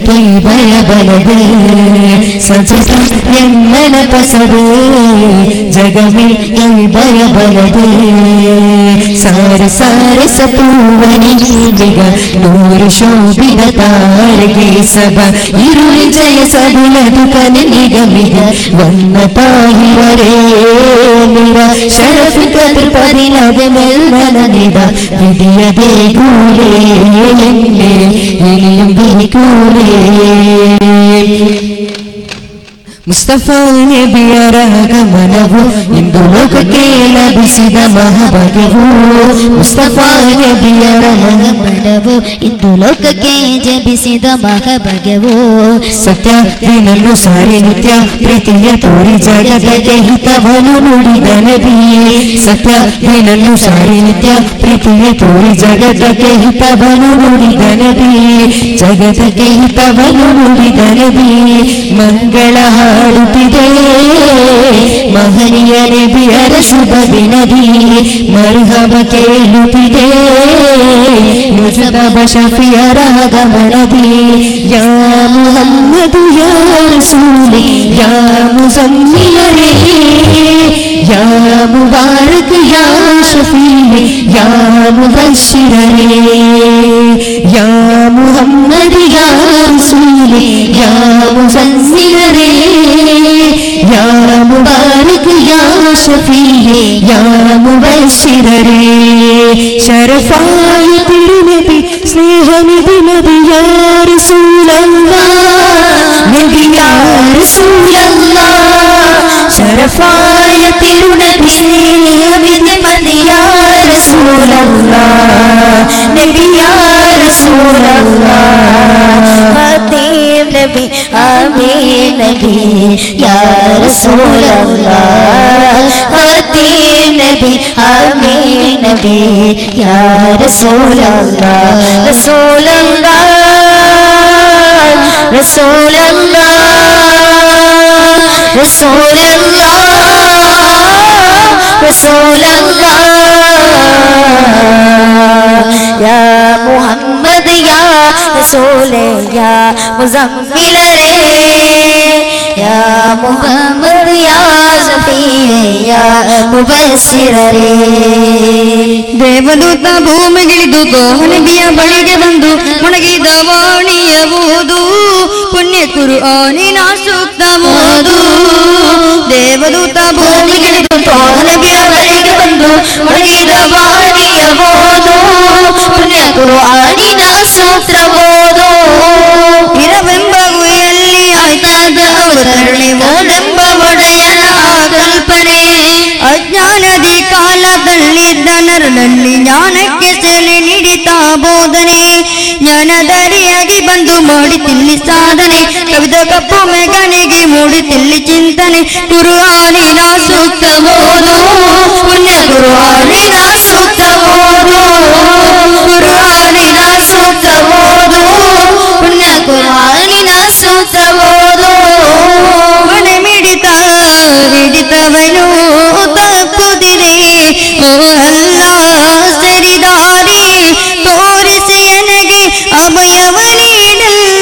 തൊയ്ബയ ബലത് സജസം എന്നന പസത് ജഗമിൽ തൊയ്ബയ ബലത് സാര സാര സപൂവനി വിക നൂറ് ശോഭിത താരകേ സഭ ഇരുളി ജയ സകുലതു കനനിഗമിക വന്ന താഹിവരേ നിറ ശരഫ് കതിർ പതിനത് മെല്ലനിട വിധിയതേ കൂലേ എന്നെ ഇനിയും വിളിക്കൂലേ ಮುಸ್ತಫ ನಬಿಯರಾಗಮನವು ಇಂದು ಲೋಕಕ್ಕೆ ಲಭಿಸಿದ ಮಹಾಭಾಗ್ಯವು ಮುಸ್ತಫ ನಬಿಯರ ಮನವು ಇಂದು ಲೋಕಕ್ಕೆ ಜಪಿಸಿದ ಮಹಾಭಾಗ್ಯವು ಸತ್ಯ ದಿನನ್ನು ಸಾರಿ ನಿತ್ಯ ಪ್ರೀತಿಯ ತೋರಿ ಜಗದಕ್ಕೆ ಹಿತವನು ನುಡಿದ ನಬಿಯೇ ಸತ್ಯ ದಿನನ್ನು ಸಾರಿ ನಿತ್ಯ ಪ್ರೀತಿಯ ತೋರಿ ಜಗದಕ್ಕೆ ಹಿತವನು ನುಡಿದ ನಬಿಯೇ ಜಗದಕ್ಕೆ ಹಿತವನು ನುಡಿದ ನಬಿಯೇ ಮಂಗಳ ಹಾಡುತ್ತಿದೆ ಮಹನೀಯ ನಬಿಯರ ಶುಭ ದಿನದಿ ಮರುಹಬ ಕೇಳುತ್ತಿದೆ ಮುಜತಬ ಶಫಿಯರ ಗಮನದಿ ಯಾ ಮುಹಮ್ಮದು ಯಾ ರಸೂಲಿ ಯಾ ಮುಸಮ್ಮಿಲರೇ ಯಾ ಮುಬಾರಕ್ ಯಾ ಶಫೀ ಯಾ ಮುಬಶ್ಶಿರರೇ ಯಾ ಮುಹಮ್ಮದ್ ಯಾ ರಸೂಲಿ ಯಾ ಮುಸಮ್ಮಿಲರೇ ಯಾ ಮುಬಾರಕ್ ಯಾ ಶಫೀ ಯಾ മുബശ്ശിരരേ ശരഫായ തിരുനബി സ്നേഹനിധി നബി യാ റസൂലല്ലാഹ് നബി യാ റസൂലല്ലാഹ് ശരഫായ തിരുനബി സ്നേഹനിധി നബി യാ റസൂലല്ലാഹ് നബി യാ റസൂലല്ലാഹ് ഫാത്തിം നബി ആമീൻ നബി യാ റസൂലല്ലാഹ് ഫാത്തിം നബി ആമീൻ നബി യാ റസൂലല്ലാഹ് റസൂലല്ലാഹ് റസൂലല്ലാഹ് റസൂലല്ലാഹ് റസൂലല്ലാഹ് യാ മുഹമ്മദ് യാ റസൂലേ യാ മുസമ്മിലരേ യാ മുഹമ്മദ് യാ സഫിയേ യാ മുബശ്ശിരരേ ದೇವದೂತ ಭೂಮಿಗಿಳಿದು ನಬಿಯ ಬಳಿಗೆ ಬಂದು ಮೊಣಗಿದ ವಾಣಿಯ ಓದು ಪುಣ್ಯ ಕುರು ಆನಿನ ಸೂಕ್ತ ಓದು ದೇವದೂತ ಭೂಮಿಗಿಳಿದು ನಬಿಯ ಬಳಿಗೆ ಬಂದು ಮುಳುಗಿದ ವಾಣಿಯ ಓದು ಪುಣ್ಯ ಕುರುಆನಿನ ಸೂತ್ರ ಓದು ಇರವೆಂಬ ಗುಹೆಯಲ್ಲಿ ಆಯ್ತಾದ ಅವತರಣೆ ಓನೆಂಬ ಒಡೆಯನ ಕಲ್ಪನೆ ಅಜ್ಞಾನದಿ ಕಾಲದಲ್ಲಿದ್ದ ನರನಲ್ಲಿ ಜ್ಞಾನಕ್ಕೆ ಸೆಲೆ ನೀಡಿತ ಬೋಧನೆ ಜ್ಞಾನದರಿಯಾಗಿ ಬಂದು ಮಾಡುತ್ತಿಲ್ಲಿ ಸಾಧನೆ ಕವಿದ ಕಪ್ಪು ಮೆಗನಿಗೆ ಮೂಡುತ್ತಿಲ್ಲಿ ಚಿಂತನೆ ಗುರು ಆನಿನ ಸೂಕ್ತ ಓದು ಪುಣ್ಯ ಗುರು ಆನಿನ ಸೂಕ್ತ ಓದು ಗುರು ಆನಿನ ಸೂಕ್ತ ಓದು ಪುಣ್ಯ ಕುರುಆನಿನ ಸೂತ್ರ ಓದು ಮನೆ ಮಿಡಿತ ಹಿಡಿತವನು ತಪ್ಪುದಿರೆ ಓ ಅಲ್ಲ ಸರಿದಾರಿ ತೋರಿಸಿ ನನಗೆ ಅಭಯವ ನೀಡಲ್ಲ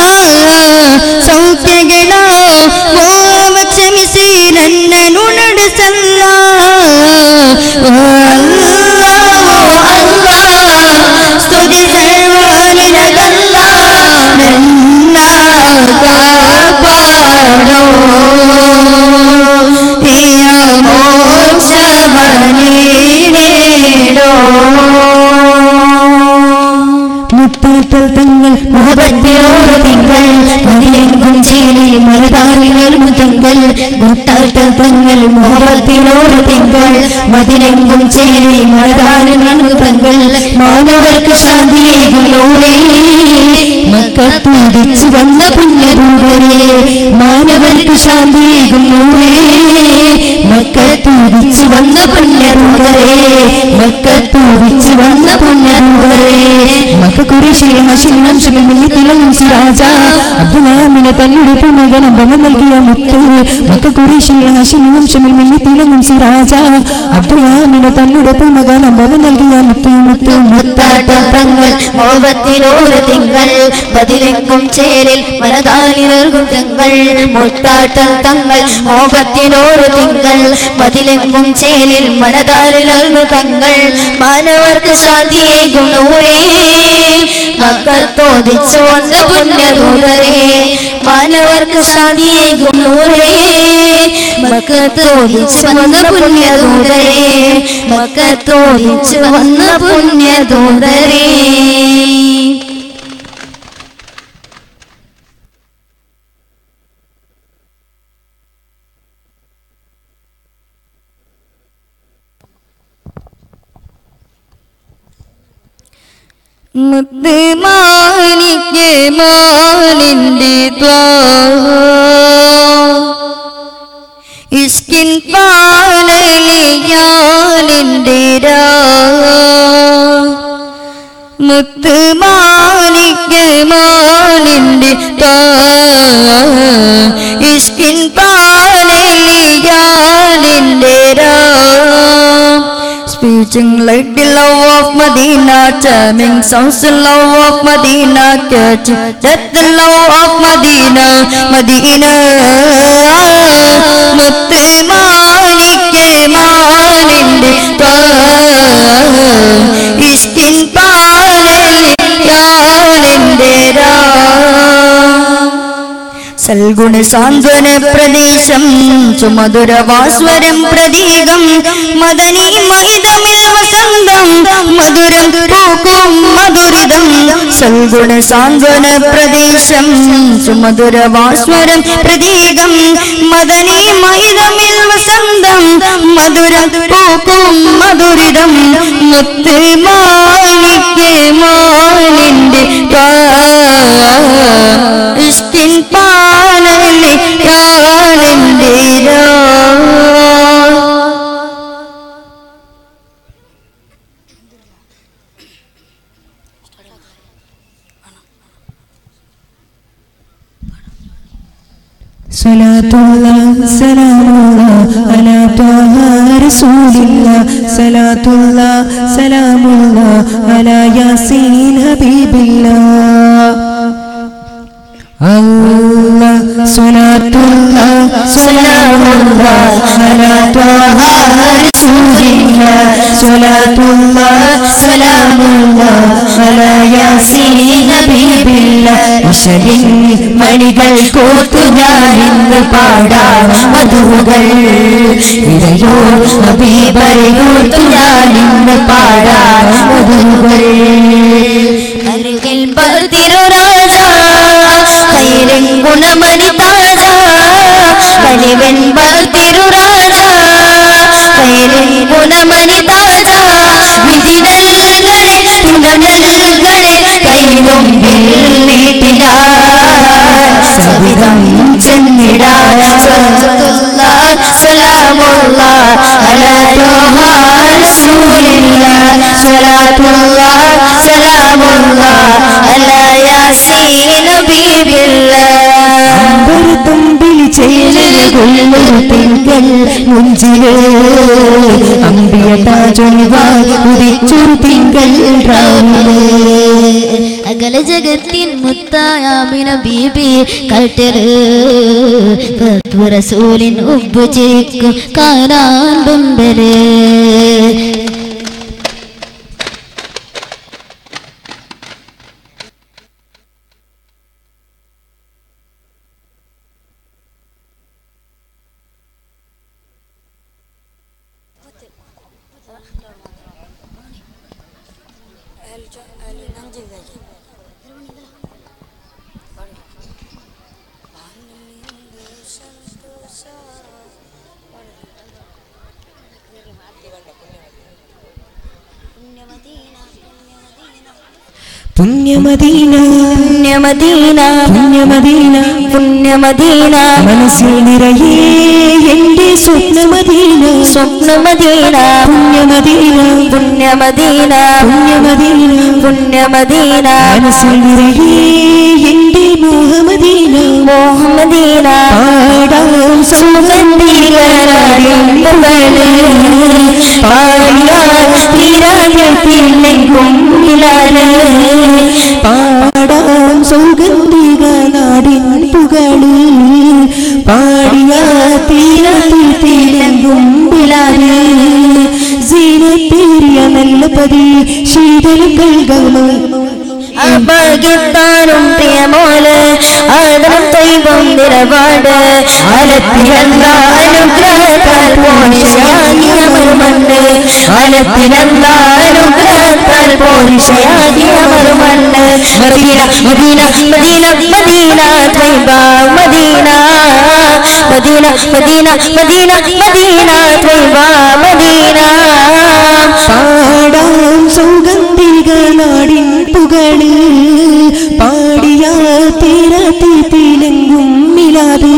ಸೌಖ್ಯಗಳ ಮೋಹ ಕ್ಷಮಿಸಿ ನನ್ನನ್ನು ನಡೆಸಲ್ಲ ಓ ಅಲ್ಲ ಓ ಅಲ್ಲ ಸ್ತುತಿ ಸರ್ವ ನಿನಗಲ್ಲ ನನ್ನ ಕಾಪಾಡೋ ಪ್ರಿಯ ಮೋಕ್ಷವ ನೀಡೋ മുത്താറ്റൽ തങ്ങൾ മുഹബത്തിലോട് തിങ്കൾ മതിയെങ്കും ചേരി മറുതാറികൾ മുതങ്ങൾ മുത്താറ്റൽ തങ്ങൾ മുഹബത്തിലോട് തിങ്കൾ മതിലെങ്കും ചേരി മറുതാറികൾ മുതങ്ങൾ മാനവർക്ക് ശാന്തിയേകുന്നോളേ മക്കത്തുടിച്ചു വന്ന പുണ്യരൂപരേ മാനവർക്ക് ശാന്തിയേകുന്നോളേ മക്കത്തുടിച്ചു വന്ന പുണ്യരൂപരേ മക്കത്തുടിച്ചു വന്ന പുണ്യരൂപരേ മക്ക കുരിശിൽ ഹഷിം ഹംശമിൽ മിന്നിത്തിലും സിറാജ അബ്ദുല്ലാമിൻ അബ്ദുറഹ്മാനിന് തന്നുടുപ്പ് മകനം ബലം നൽകിയ മുത്ത് മക്ക കുറേശിൽ ഹാഷിമി വംശമിൽ മിന്നി തിളങ്ങും സിറാജ അബ്ദുറഹ്മാനിന് തന്നുടുപ്പ് മകനം ബലം നൽകിയ മുത്ത് മുത്ത് മുത്താട്ടം തങ്ങൾ മോഹത്തിനോട് തിങ്കൾ പതിലെങ്കും ചേരിൽ മനതാലിനർകും തങ്ങൾ മുട്ടാട്ടം തങ്ങൾ മോഹത്തിനോട് തിങ്കൾ പതിലെങ്കും ചേരിൽ മനതാലിനർകു തങ്ങൾ മാനവർക്ക് ശാന്തിയേകും നൂറേ മക്കത്തോദിച്ചു വന്ന പുണ്യദൂതരേ മാനവർക്ക് ശാന്തിയേകും നൂറേ മക്കത്തോദിച്ചു വന്ന പുണ്യദൂതരേ മക്കത്തോദിച്ചു വന്ന പുണ്യദൂതരേ മുത്ത് മാനിക്ക് മാനിന്റെ ത്വാ ഇസ്കിൻ പാലലിയാലിന്റെ രാ മുത്ത് മാനിക്ക് മാനിന്റെ ത്വാ ഇസ്കിൻ പാലലിയാലിന്റെ രാ Speaking like the love of Medina, charming sounds the love of Medina, catching that the love of Medina, Medina. മുത്ത് മാണിക്ക് മാനിന്റെ ഇഷ്കിൻ പാലിന്റെ രാ സൽഗുണ സാന്ത്വന പ്രദേശം സുമധുര വാസ്വരം പ്രതീകം മദനി മൈതമിൽ വസന്തം മധുരം പൂക്കും മധുരിതം സൽഗുണ സാന്ത്വന പ്രദേശം സുമധുര വാസ്വരം പ്രതീകം മദനി മൈതമിൽ വസന്തം മധുരം പൂക്കും മധുരിതം മുത്ത് മാണിക്ക് മാനിന്റെ ഇഷ്ടിൻ പാലനെ യാനെന്റെ രാ صلاة الله سلام الله على طه رسول الله صلاة الله سلام الله على ياسين حبيب الله الله صلاة الله سلام الله على طه رسول الله صلاة الله سلام الله على ياسين حبيب الله ഇഷലിൻ മണികൾ കോർത്തു ഞാൻ ഇന്ന് പാടാം മധുകൾ ഇരയോ ഹബീബരയോർത്തു ഞാൻ ഇന്ന് പാടാം മധുകൾ അരികിൽ പതിരുരാജ കൈരൻ ഗുണമണി താജ കഴിവൻ പതിരുരാജ കൈരൻ ഗുണമണി താജ വിധിനൽകളെ തുണനൽകളെ കൈമുമ്പിൽ നീട്ടിനാൻ സവിധം ചെന്നിടാൻ സലാമുള്ള അലാ റസൂലില്ല സ്വലാത്തുള്ള സലാമുള്ള അലാ യാസീൻ നബിയില്ല അമ്പരത്തുമ്പിൽ ചേലകൊള്ളൊരു തിങ്കൾ മുഞ്ചില് അമ്പിയ താജൊഴിവാ ഉദിച്ചൊരു തിങ്കൾ രാവിലെ അകല ജഗത്തിൻ മുത്തായാമിന ബീബി കട്ടര് റസൂലിൻ ഉബ്ബു ചിരിക്കും കാണാൻ ബമ്പര് പുണ്യമദീന പുണ്യമദീന പുണ്യമദീന പുണ്യമദീന മനസ്സിൽ നിറയെ എന്റെ സ്വപ്നമദീന സ്വപ്നമദീന പുണ്യമദീന പുണ്യമദീന പുണ്യമദീന പുണ്യമദീന മനസ്സിൽ നിറയെ എന്റെ മോഹമദീന മോഹമദീന പാടാം പാടാം സൗഗന്ധിക നാടിൻ പുകള് പാടിയ തീരത്തിൽ തിലങ്കും ബിലാല് സീനത്തേറിയ നല്ല പതി ശീതലും കൽകമ അഭാഗ്യത്താനും പ്രിയമോല് ആദരം ദൈവം നിലപാട് അലത്തിരന്ന അനുഗ്രഹത്താൽ പോണിഷയാകിയ മറുമണ്ണ് അലത്തിരന്ന അനുഗ്രഹത്താൽ പോണിഷയാകിയ മറുമണ്ണ് Medina Medina Medina Medina Taiba Medina Medina Medina Medina Medina Taiba Medina പാടാം സൗഗന്ധിക നാടിൻ പുകള് പാടിയ തീരത്തിൽ തിലങ്കും മിലാത്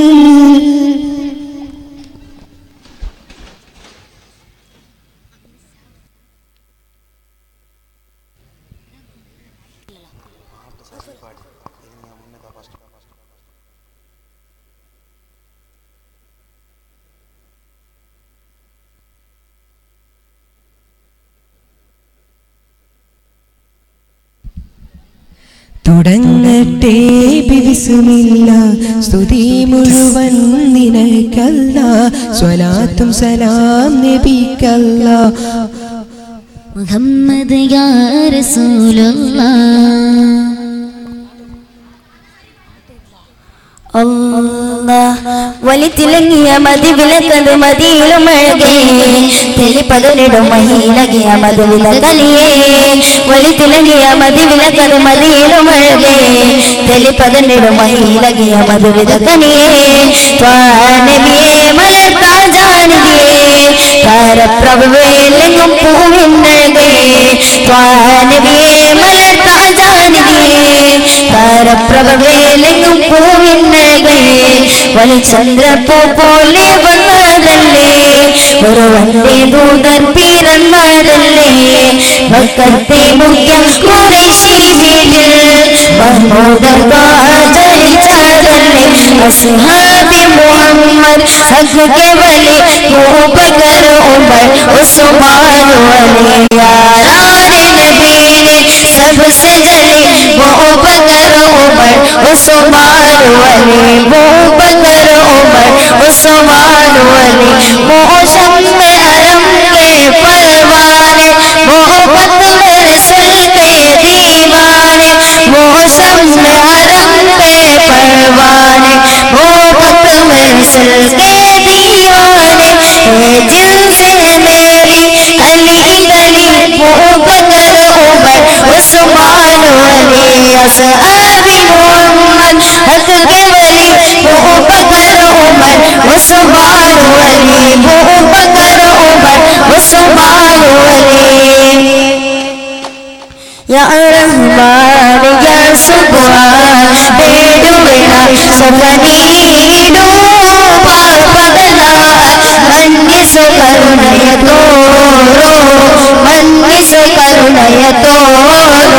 തുടങ്ങട്ടെ ബിവിസുമില്ല സ്തുതി മുഴുവൻ നിനക്കല്ല സ്വലാത്തും സലാം നബിക്കല്ല മുഹമ്മദ് യാ റസൂലുള്ളാഹ് വലിത്തിലങ്ങിയ മതി വിലക്കത് മതിയിലും അഴകേ തെളിപ്പതിനിടും മഹിലകിയ മതി വിലകലിയേ വലിത്തിലങ്ങിയ മതി വിലക്കത് മതിയിലും അഴകേ തെളിപ്പതിനിടും മഹിലകിയ മതി വിലകനിയേ സ്വാനബിയേ മലത്താജാനിയേ താരപ്രഭുവേലെങ്ങും പൂവിന്നഴകേ സ്വാനബിയേ മലത്താജാനിയേ താരപ്രഭവേലെങ്ങും പൂവിന്നഴകേ വലിചന്ദ്രപ്പൂ പോലെ വന്നതല്ലേ ഒരുവന്റെ ദൂതർ പിറന്നതല്ലേ ഭക്തത്തെ മുഖ്യം കുറേശി വീട്ടിൽ മഹ്മൂദർ ആചരിച്ചതല്ലേ അസ്ഹാബി മുഹമ്മദ് സഖ്യ വലി ഉപകര ഉമർ ഉസ്മാൻ വലി यारार नबी ने सबसे जली वो बकर उमर उस्मान वली वो बकर उमर उस्मान वली मौसम में हरम के परवाने मोहब्बत में रसूल के दीवाने मौसम में हरम के परवाने मोहब्बत में रसूल के दीवाने ये दिल से मेरी अली गली वो बकर उमर उस्मान वली असहाबी मोहम्मद हक के वली वो बकर उमर उस्मान वली वो बकर उमर उस्मान वली या रहमान या सुबहान ಬೇಡುವೆನ ಸಪನೀಡು ಪಾಪಗಳ ಮನ್ನಿಸು ಕರುಣಯ ತೋರೋ ಮನ್ನಿಸು ಕರುಣಯ ತೋರೋ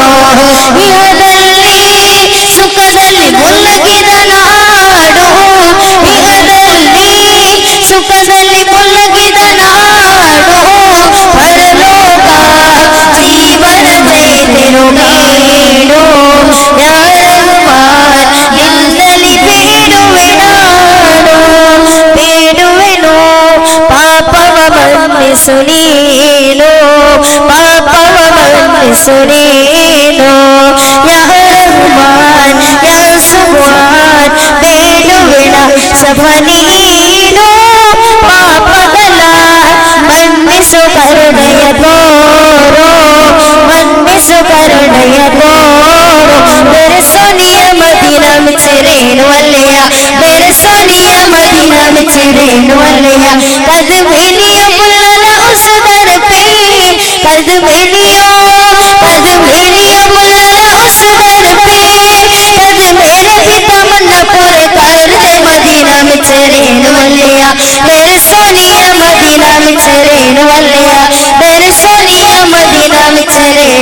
ಇಹದಲ್ಲಿ ಸುಖದಲ್ಲಿ ಮುಲ್ಲಗಿದ ನಾಡು ಇಹದಲ್ಲಿ ಸುಖದಲ್ಲಿ ಮುಲ್ಲಗಿದ ನಾಡು ಪರಲೋಕ ಜೀವನವೇ ತಿರುಗೇಡು ಯಾರಹ್ಮಾನ್ ನಿನ್ನಲ್ಲಿ ಬೇಡುವೆ ನಾನು ಬೇಡುವೆನು ಪಾಪವ ಮನ್ನಿಸು ನೀನು ಪಾಪವ ಮನ್ನಿಸು ನೀನು ಯಾರಹ್ಮಾನ್ ಯಾ ಸುಬ್ಹಾನ್ ಬೇಡುವೆನ ಸಭ ನೀನು ಪಾಪಗಳ ಮನ್ನಿಸು ಕರುಣೆಯ ತೋರೋ ಮನ್ನಿಸು ಕರುಣೆಯ ತೋರೋ मेरे सोनिया मदीना में चिरेन वलिया मेरे सोनिया मदीना में चिरेन वलिया कद मेलियो बुलाना उस दर पे कद मेलियो कद मेलियो बुलाना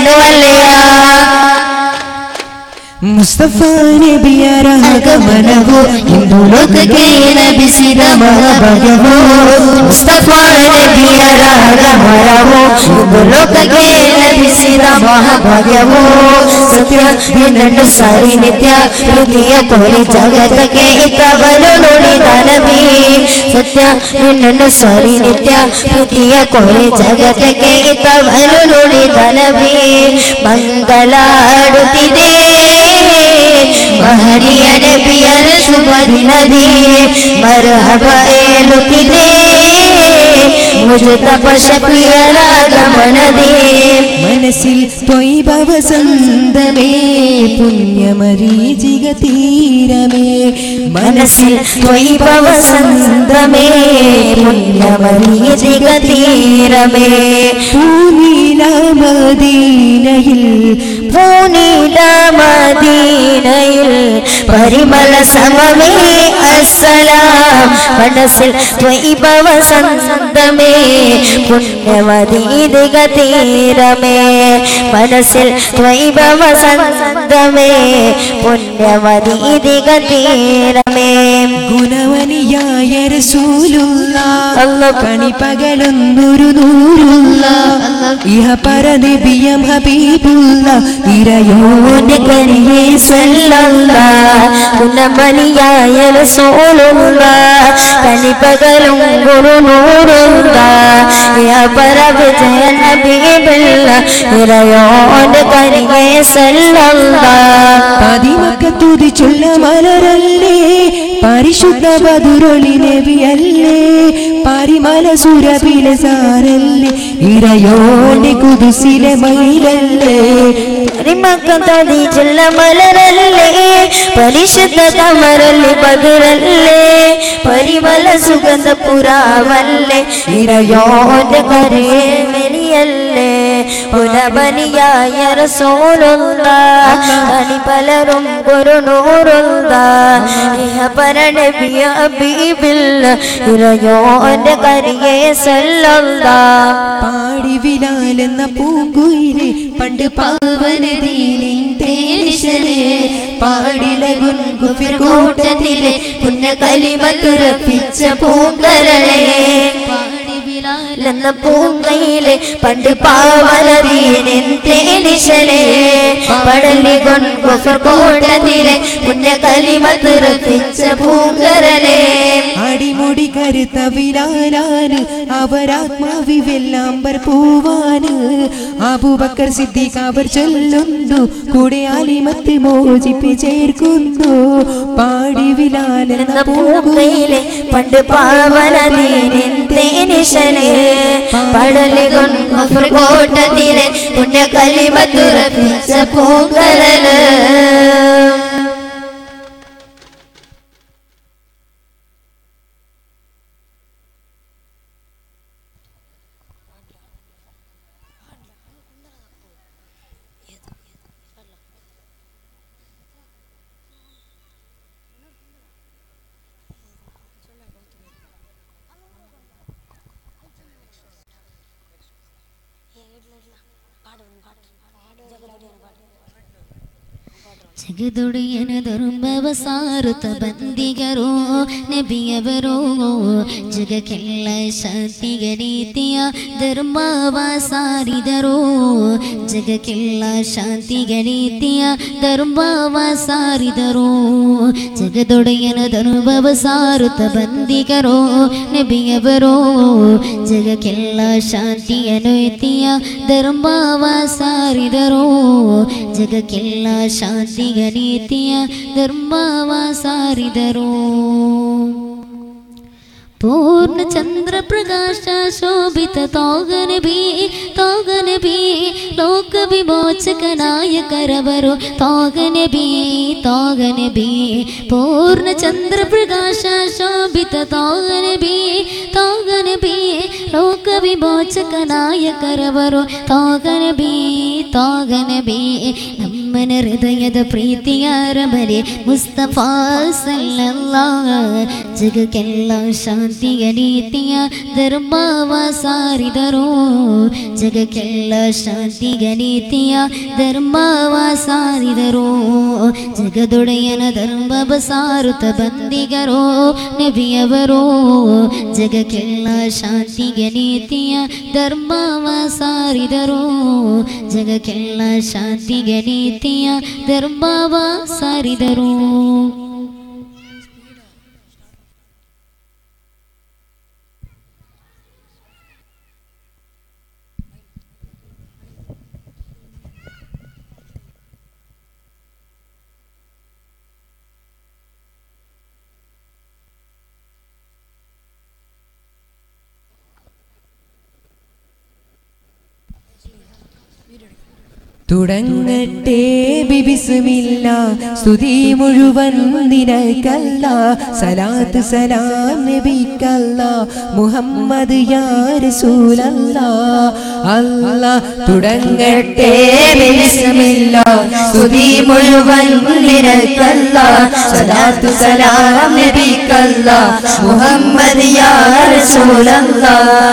ನೀನುವಲ್ಲಯ್ಯ ಮುಸ್ತಫ ನಬಿಯರ ಆಗಮನವು ಇಂದು ಲೋಕಕ್ಕೆ ಲಭಿಸಿದ ಮಹಾಭಾಗ್ಯವು ಮುಸ್ತಫಾ ನಬಿಯರ ಆಗಮನವು ಇಂದು ಲೋಕಕ್ಕೆ ಲಭಿಸಿದ ಮಹಾಭಾಗ್ಯವು ಸತ್ಯ ನಿನ್ನನ್ನು ಸಾರಿ ನಿತ್ಯ ಹೃದಯ ಕೋರಿ ಜಗತ್ತಕ್ಕೆ ಇತ್ತವನು ನುಡಿದ ನಬಿ ಸತ್ಯ ನಿನ್ನನ್ನು ಸಾರಿ ನಿತ್ಯ ಹೃದಯ ಕೋರಿ ಜಗತ್ತಕ್ಕೆ ಇತ್ತವನು ನುಡಿದ ನಬಿ ಮಂಗಲಾಡುತ್ತಿದೆ ಮಹನೀಯ ನಬಿಯರ ಶುಭ ದಿನದಿ ಮರಹಬ ಏಳುತ್ತಿದೆ ಮುಜುತಪ ಶಕ್ತಿಯರ ಗಮನದಿ മനസ്സിൽ ത്വൈഭ വസന്തമേ പുണ്യമരീചിക തീരമേ മനസ്സിൽ ത്വൈഭവ സന്തമേ പുണ്യമരീചിക തീരമേ പൂനീലമദീനയിൽ പൂനീല മദീനയിൽ പരിമള സമമേ അസ്സലാം മനസ്സിൽ ത്വൈഭവ സന്തമേ പുണ്യമദീതിക തീരമേ മനസ്സിൽ ത്വൈഭവ സന്തമേ പുണ്യമദീതിക തീരമേ ഗുണവനിയായ റസൂലുള്ള അല്ലാഹ് കണി പകലൊന്നൊരു നൂറുള്ള ഇഹ പരനിബിയം ഹബീബുള്ള ഇരയോന്റെ കനിയെ സല്ലല്ല ഗുണമണിയായ റസൂലുള്ള കനിപകലും ഗുരുനൂറുള്ള പരവിജയ നബിബില്ല ഇറയോന്റെ കനിയെ സല്ലല്ല പതിമക്ക തുതിച്ചുള്ള മലരല്ലേ പരിശുദ്ധ ബദുരൊളി നബിയല്ലേ പരിമല സുരപിലെ സാരല്ലേ ഇരയോന്റെ കുതിസിലെ മയിലല്ലേ പരിമക്കതടി ചെല്ല മലരല്ലേ പരിശുദ്ധ കമരല്ലേ ബദുരല്ലേ പരിമല സുഗന്ധ പുറാവല്ലേ ഇരയോന്റെ കരയെ മെലിയല്ലേ പുനബനിയായ റസൂലുള്ള അണി പലരും ഗുരുനൂറുള്ള പരണബിയ അബീബില്ല ഇരയോന്റെ കരിയെ സല്ലല്ല പാടി വിലാലെന്ന പൂങ്കുയിലെ പണ്ട് പാവനതീനിൻ തേനിശലേ പാടിലകുൻ കുഫിർ കൂട്ടത്തിലെ പുന്ന കലിമ തുറപ്പിച്ച പൂങ്കരളെ എന്ന പൂങ്കയിലെ പണ്ട് പാവനതീനിൻ തേനിശലേ പടലി കൊൻകുഫർ കൂട്ടത്തിലെ പുന്ന കലിമ തുറപ്പിച്ച പൂങ്കരളെ അടിമുടി കരുത്ത വിലാലാന് അവരാത്മാവിവെല്ലാമ്പർ പൂവാന് അബൂബക്കർ സിദ്ദീഖ് അവർ ചൊല്ലുന്നു കൂടെ ആലിമത്ത് മോചിപ്പി ചേർക്കുന്നു പാടി വിലാലെന്ന എന്ന പൂങ്കുയിലെ പൂങ്കയിലെ പണ്ട് പാവനതീനിൻ തേനിശലേ പടലി കൊൻകുഫർ കൂട്ടത്തിലെ പുന്ന കലിമ തുറപ്പിച്ച പൂങ്കരളെ ಜಗದೊಡೆಯನ ಧರ್ಮವ ಸಾರುತ್ತ ಬಂದಿಗರೋ ನಬಿಯವರೋ ಜಗಕ್ಕೆಲ್ಲ ಶಾಂತಿಗ ರೀತಿಯ ಧರ್ಮವ ಸಾರಿದರೋ ಜಗಕ್ಕೆಲ್ಲ ಶಾಂತಿಗ ರೀತಿಯ ಧರ್ಮವ ಸಾರಿದರೋ ಜಗದೊಡೆಯನ ಧರ್ಮವ ಸಾರುತ್ತ ಬಂದಿಗರೋ ನಬಿಯವರೋ ಜಗಕ್ಕೆಲ್ಲ ಶಾಂತಿಯ ನೈತಿಯ ಧರ್ಮವ ಸಾರಿದರೋ ಜಗಕ್ಕೆಲ್ಲ ಶಾಂತಿಗ ನೀತಿಯ ಧರ್ಮವ ಸಾರಿದರೋ ಪೂರ್ಣ ಚಂದ್ರ ಪ್ರಕಾಶ ಶೋಭಿತ ತೋಗನ ಬಿ ತೋಗನ ಬಿ ಲೋಕ ವಿಮೋಚಕ ನಾಯಕರವರು ತೋಗನ ಬಿ ತೋಗನ ಬಿ ಪೂರ್ಣ ಚಂದ್ರ ಪ್ರಕಾಶ ಶೋಭಿತ ತೋಗನ ಬಿ ತೋಗನ ಬಿ ಲೋಕ ವಿಮೋಚಕ ನಾಯಕರವರು ತೋಗನ ಬಿ ತೋಗನ ಬಿ ನಮ್ಮ ನಮ್ಮನ ಹೃದಯದ ಪ್ರೀತಿಯ ರಬರೆ ಮುಸ್ತಫ ಸಲ್ಲಲ್ಲ ಜಗಕ್ಕೆಲ್ಲ ಶಾಂತಿಯ ನೀತಿಯ ಧರ್ಮವ ಸಾರಿದರು ಜಗಕ್ಕೆಲ್ಲ ಶಾಂತಿಯ ನೀತಿಯ ಧರ್ಮವ ಸಾರಿದರು ಜಗದೊಡೆಯನ ಧರ್ಮವ ಸಾರುತ್ತ ಬಂದಿಗರೋ ನಬಿಯವರು ಜಗಕ್ಕೆಲ್ಲ ಶಾಂತಿಗೆ ನೀತಿಯ ಧರ್ಮವ ಸಾರಿದರು ಜಗಕ್ಕೆಲ್ಲ ಶಾಂತಿಗೆ ನೀತಿಯ ಧರ್ಮವ ಸಾರಿದರು തുടങ്ങട്ടെ ബിബിസ്മില്ല സ്തുതി മുഴുവൻ നിനക്കല്ല സലാത്ത് സലാം നബിക്കല്ല മുഹമ്മദ് യാ റസൂലല്ല അല്ല തുടങ്ങട്ടെ ബിബിസ്മില്ല സ്തുതി മുഴുവൻ നിനക്കല്ല സലാത്ത് സലാം നബിക്കല്ല മുഹമ്മദ് യാ റസൂലല്ല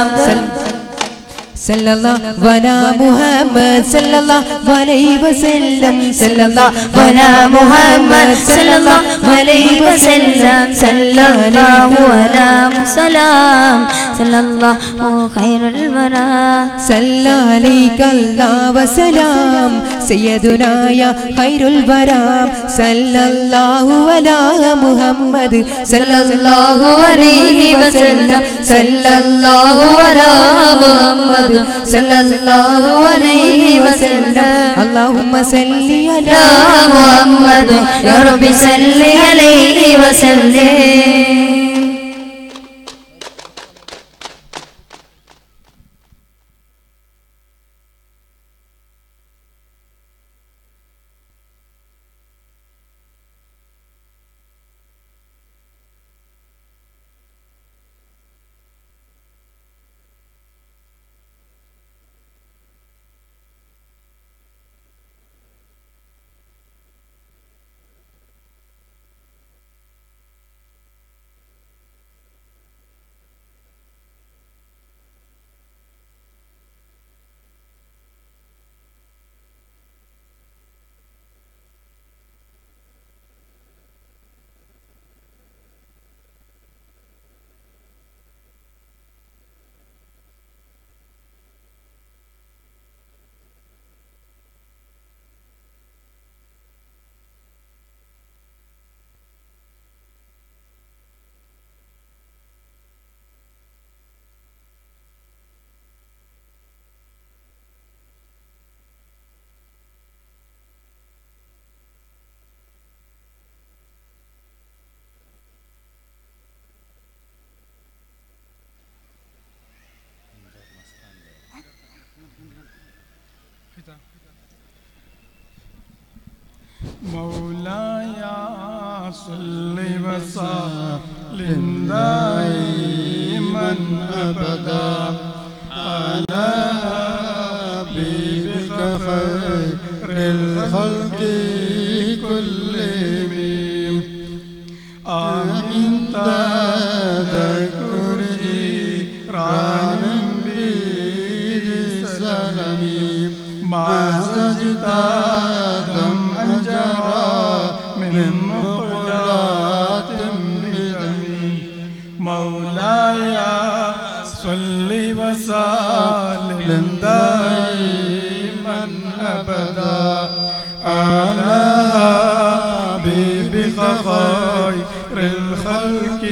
صلى الله ولا محمد صلى الله عليه وسلم صلى الله ولا محمد صلى الله عليه وسلم صلى الله ولا سلام صلى الله خير الورى صلى عليك الله وسلام سيدنا يا خير البرام صلى الله على محمد صلى الله عليه وسلم صلى الله على محمد صلى الله عليه وسلم اللهم صل على يا محمد يا رب صل عليه وسلم مولاي صل وسلم دائما ابدا على حبيبك خير الخلق كلهم آمين تذكري رانا بالسلام ما سجدتم أنجرى من مقلات بدمي مولاي صل وسلم دائما أبدا على حبيبك خير الخلق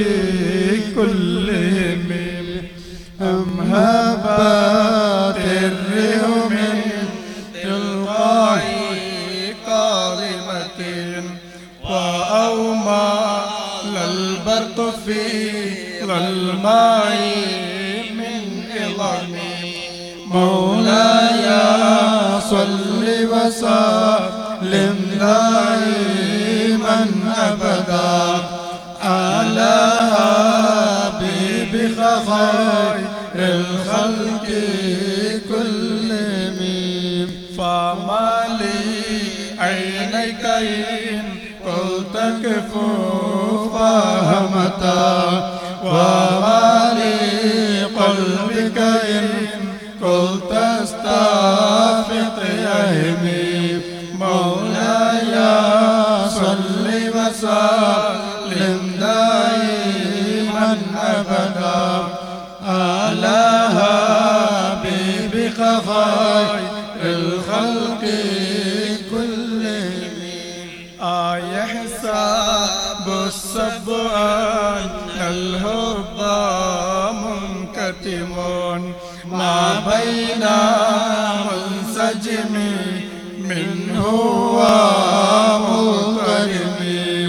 كلهم أم هبات الريح من تلقاء قادمة وأومى البرق في ظلماء من إظام مولاي صل وسلم دائما أبدا على حبيبك خير الخلق كلهم فما لي أي فهمتا وما لقلبك إن قلت استافق يهمي مولاي صل وسلم دائما أبدا على حبيبك خير الخلق كلهم آه حساب الصب أن الهب منكتم ما بين منسجم منه ومضطرم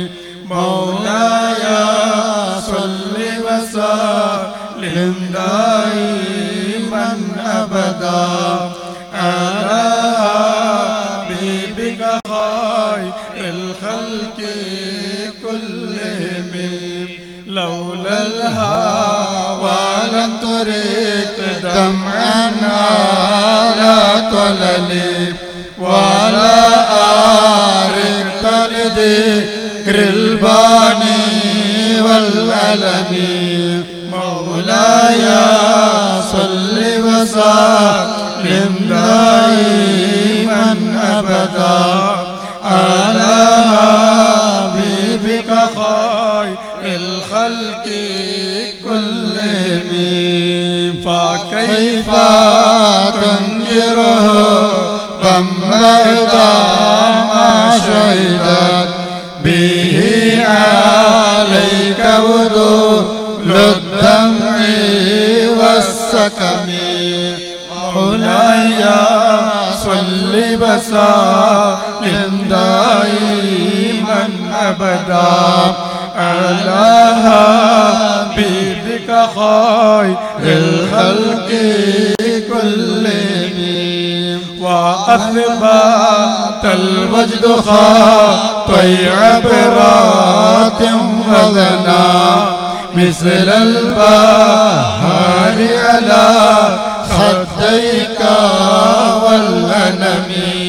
مولاي صل وسلم دائما أبدا على حبيبك خير الخلق كلهم لولا الهوى لن تريد دمعا على طللي ولا أرقت لذكر الباني والألم مولاي صل وسلم دائما أبدا على حبيبك خير الخلق كلهم فكيف تنكره فمرضى ما شهدت به عليك وذل الدمع والسكم مولاي صل وسلم دائما ابدا على حبيبك خير الخلق كلهم وأثبت الوجد خطي عبرات وذنا مثل البحر على خديك والأنم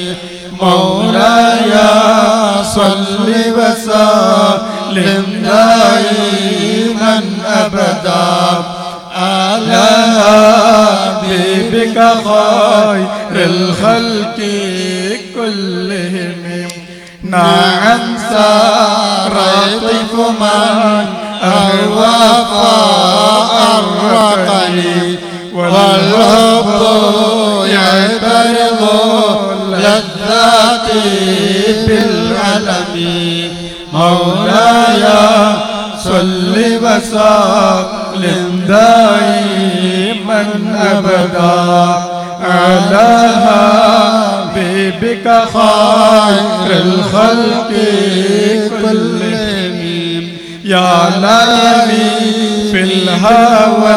مولاي صل وسلم دائما أبدا على حبيبك خير الخلق كلهم نعم ساريتك من أهوى فأرقني والحب يعترض لذاتي بالألم مولاي صل وسلم دائما أبدا على حبيبك خير الخلق كلهم يا نبي في الهوى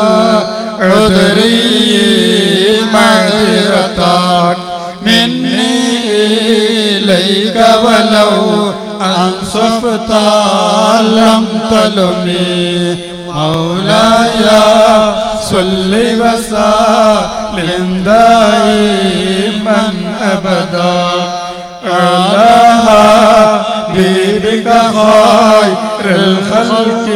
العذري معذرتك مني إليك ولو أنصفت لم تلمي مولاي صل وسلم دائما أبدا على حبيبك خير الخلق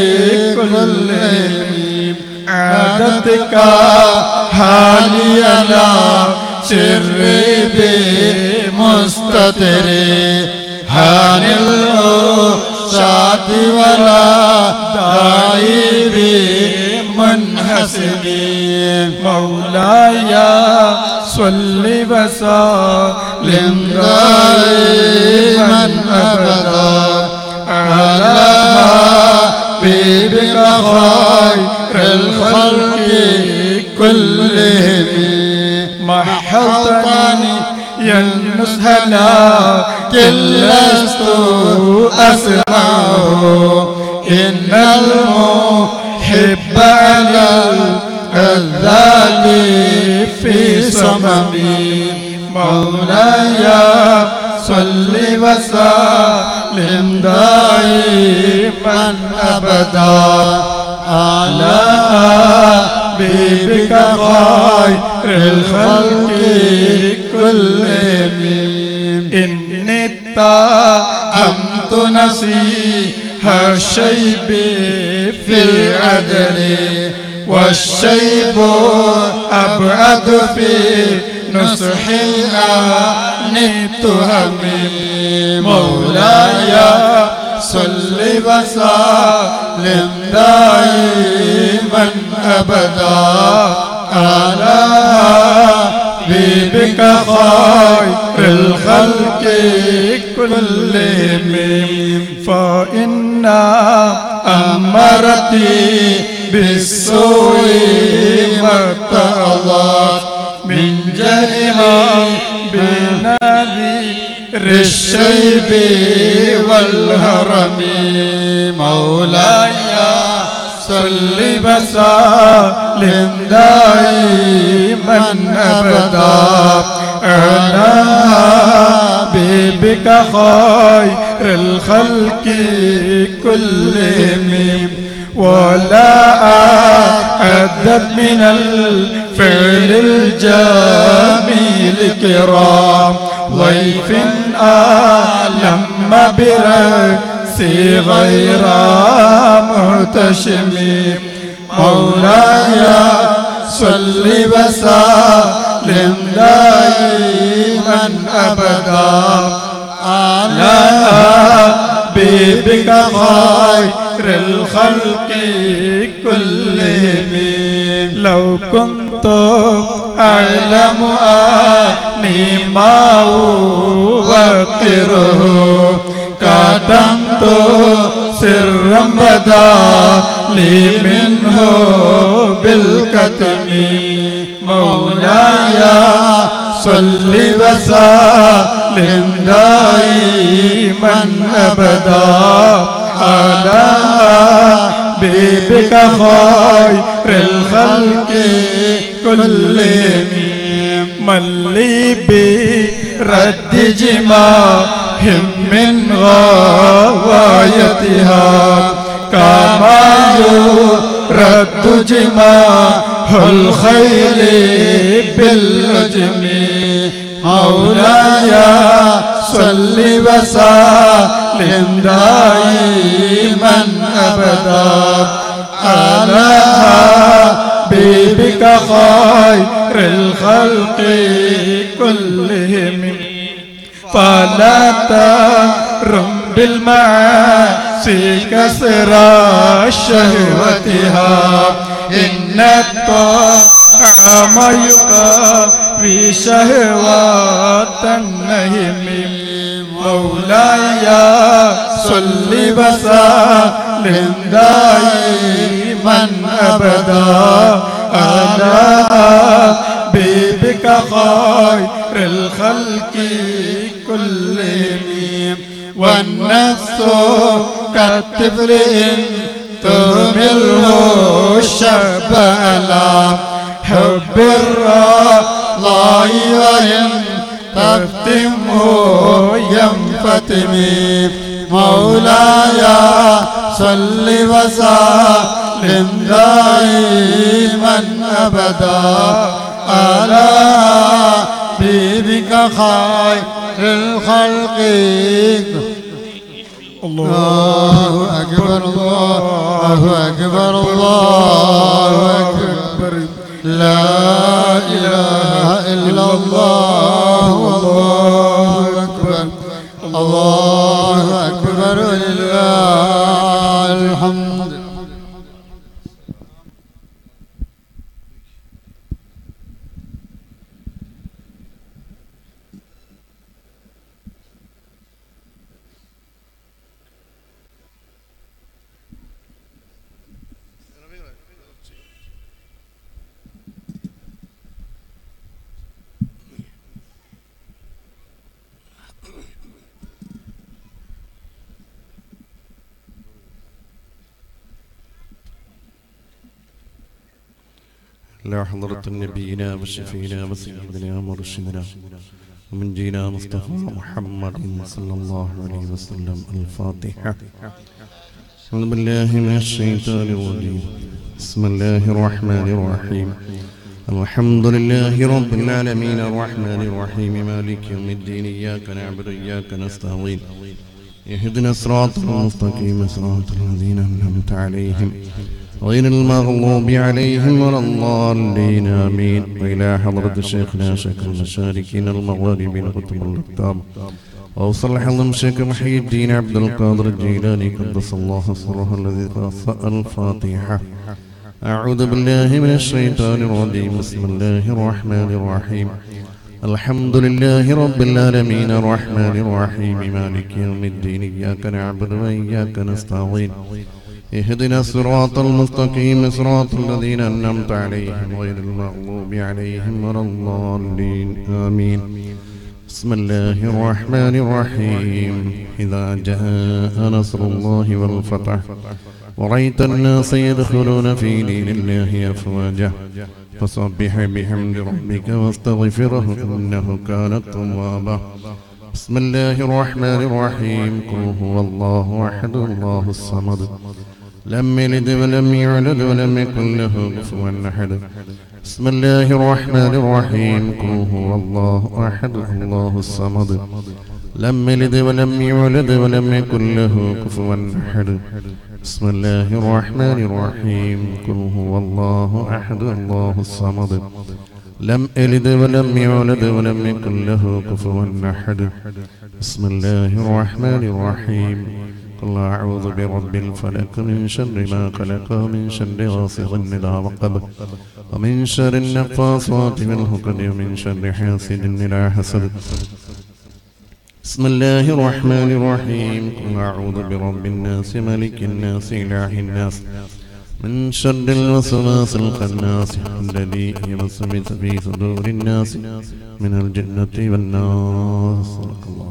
كلهم عادتك حالي لا سري بمستتر هان الأشعة ولا داعي بمنحسب مولاي صل وسلم دائما أبدا على حبيبك خير الخلق كلهم محطني يا النسهلا لست أسمعه إن المحب على الذال في صممي مولاي صل وسلم دائما أبدا على حبيبك خير الخلق كلهم إن اتهمت نصيح الشيب في العدل والشيب أبعد في نصحنا عن التهم مولاي صل وسلم دائما أبدا على حبيبك خير الخلق كلهم فإن أمرتي بالسوء والتغضب من جهها بنبي الشيب والهرم مولاي صل وسلم دائما ابدا على حبيبك خير الخلق كلهم ولا أعدت من الفعل الجميل كرام ضيف ألم برأسي غير محتشم مولاي صل وسلم دائما أبدا على حبيبك خير الخلق كلهم لو كنت أعلم أني ما أوقره كتمت سرا بدا لي منه بالكتم مولاي صل وسلم دائما ابدا على حبيبك خير الخلق كلهم من لي برد جماهم من غوايتها كما يرد جماح الخيل بالأجم مولاي صل وسلم دائما أبدا على حبيبك خير الخلق كلهم فلا ترم بالمعاصي كسر شهوتها إن الطعام يقوي شهوات النهم مولاي صل وسلم دائما أبدا على حبيبك خير الخلق كلهم والنفس كالطفل إن تهمله الشاب على حب الله وإن تفتمه ينفتمي مولاي صل وسلم دائما أبدا على حبيبك خير الخلق الله أكبر الله أكبر الله أكبر لا إله إلا الله الله أكبر الله أكبر لله الحمد لا حضرة النبينا وشفينا وسيدنا مرشدنا ومنجينا مصطفى محمد صلى الله عليه وسلم الفاتحة أعوذ بالله من الشيطان الرجيم بسم الله الرحمن الرحيم الحمد لله رب العالمين الرحمن الرحيم مالك يوم الدين إياك نعبد وإياك نستعين اهدنا الصراط المستقيم صراط الذين أنعمت عليهم غير المغضوب عليهم ولا الضالين آمين وإلى حضرة شيخنا شيخ المشاركين المغاربين كتب الكتاب أوصل حظم شيخ محي الدين عبد القادر الجيلاني قدس الله سره الذي قرأ الفاتحة أعوذ بالله من الشيطان الرجيم بسم الله الرحمن الرحيم الحمد لله رب العالمين الرحمن الرحيم مالك يوم الدين إياك نعبد وإياك نستعين اهدنا الصراط المستقيم صراط الذين أنعمت عليهم غير المغضوب عليهم ولا الضالين آمين بسم الله الرحمن الرحيم إذا جاء نصر الله والفتح ورأيت الناس يدخلون في دين الله أفواجا فسبح بحمد ربك واستغفره إنه كان توابا بسم الله الرحمن الرحيم قل هو الله أحد الله الصمد لم يلد ولم يولد ولم يكن له كفوا أحد بسم الله الرحمن الرحيم قل هو الله أحد الله الصمد لم يلد ولم يولد ولم يكن له كفوا أحد بسم الله الرحمن الرحيم قل هو الله أحد الله الصمد لم يلد ولم يولد ولم يكن له كفوا أحد بسم الله الرحمن الرحيم قل أعوذ برب الفلك من شر ما خلق ومن شر غاسق إذا وقب ومن شر النفاثات في العقد ومن شر حاسد إذا حسد بسم الله الرحمن الرحيم قل أعوذ برب الناس ملك الناس إله الناس من شر الوسواس الخناس الذي يوسوس في صدور الناس من الجنة والناس صدق الله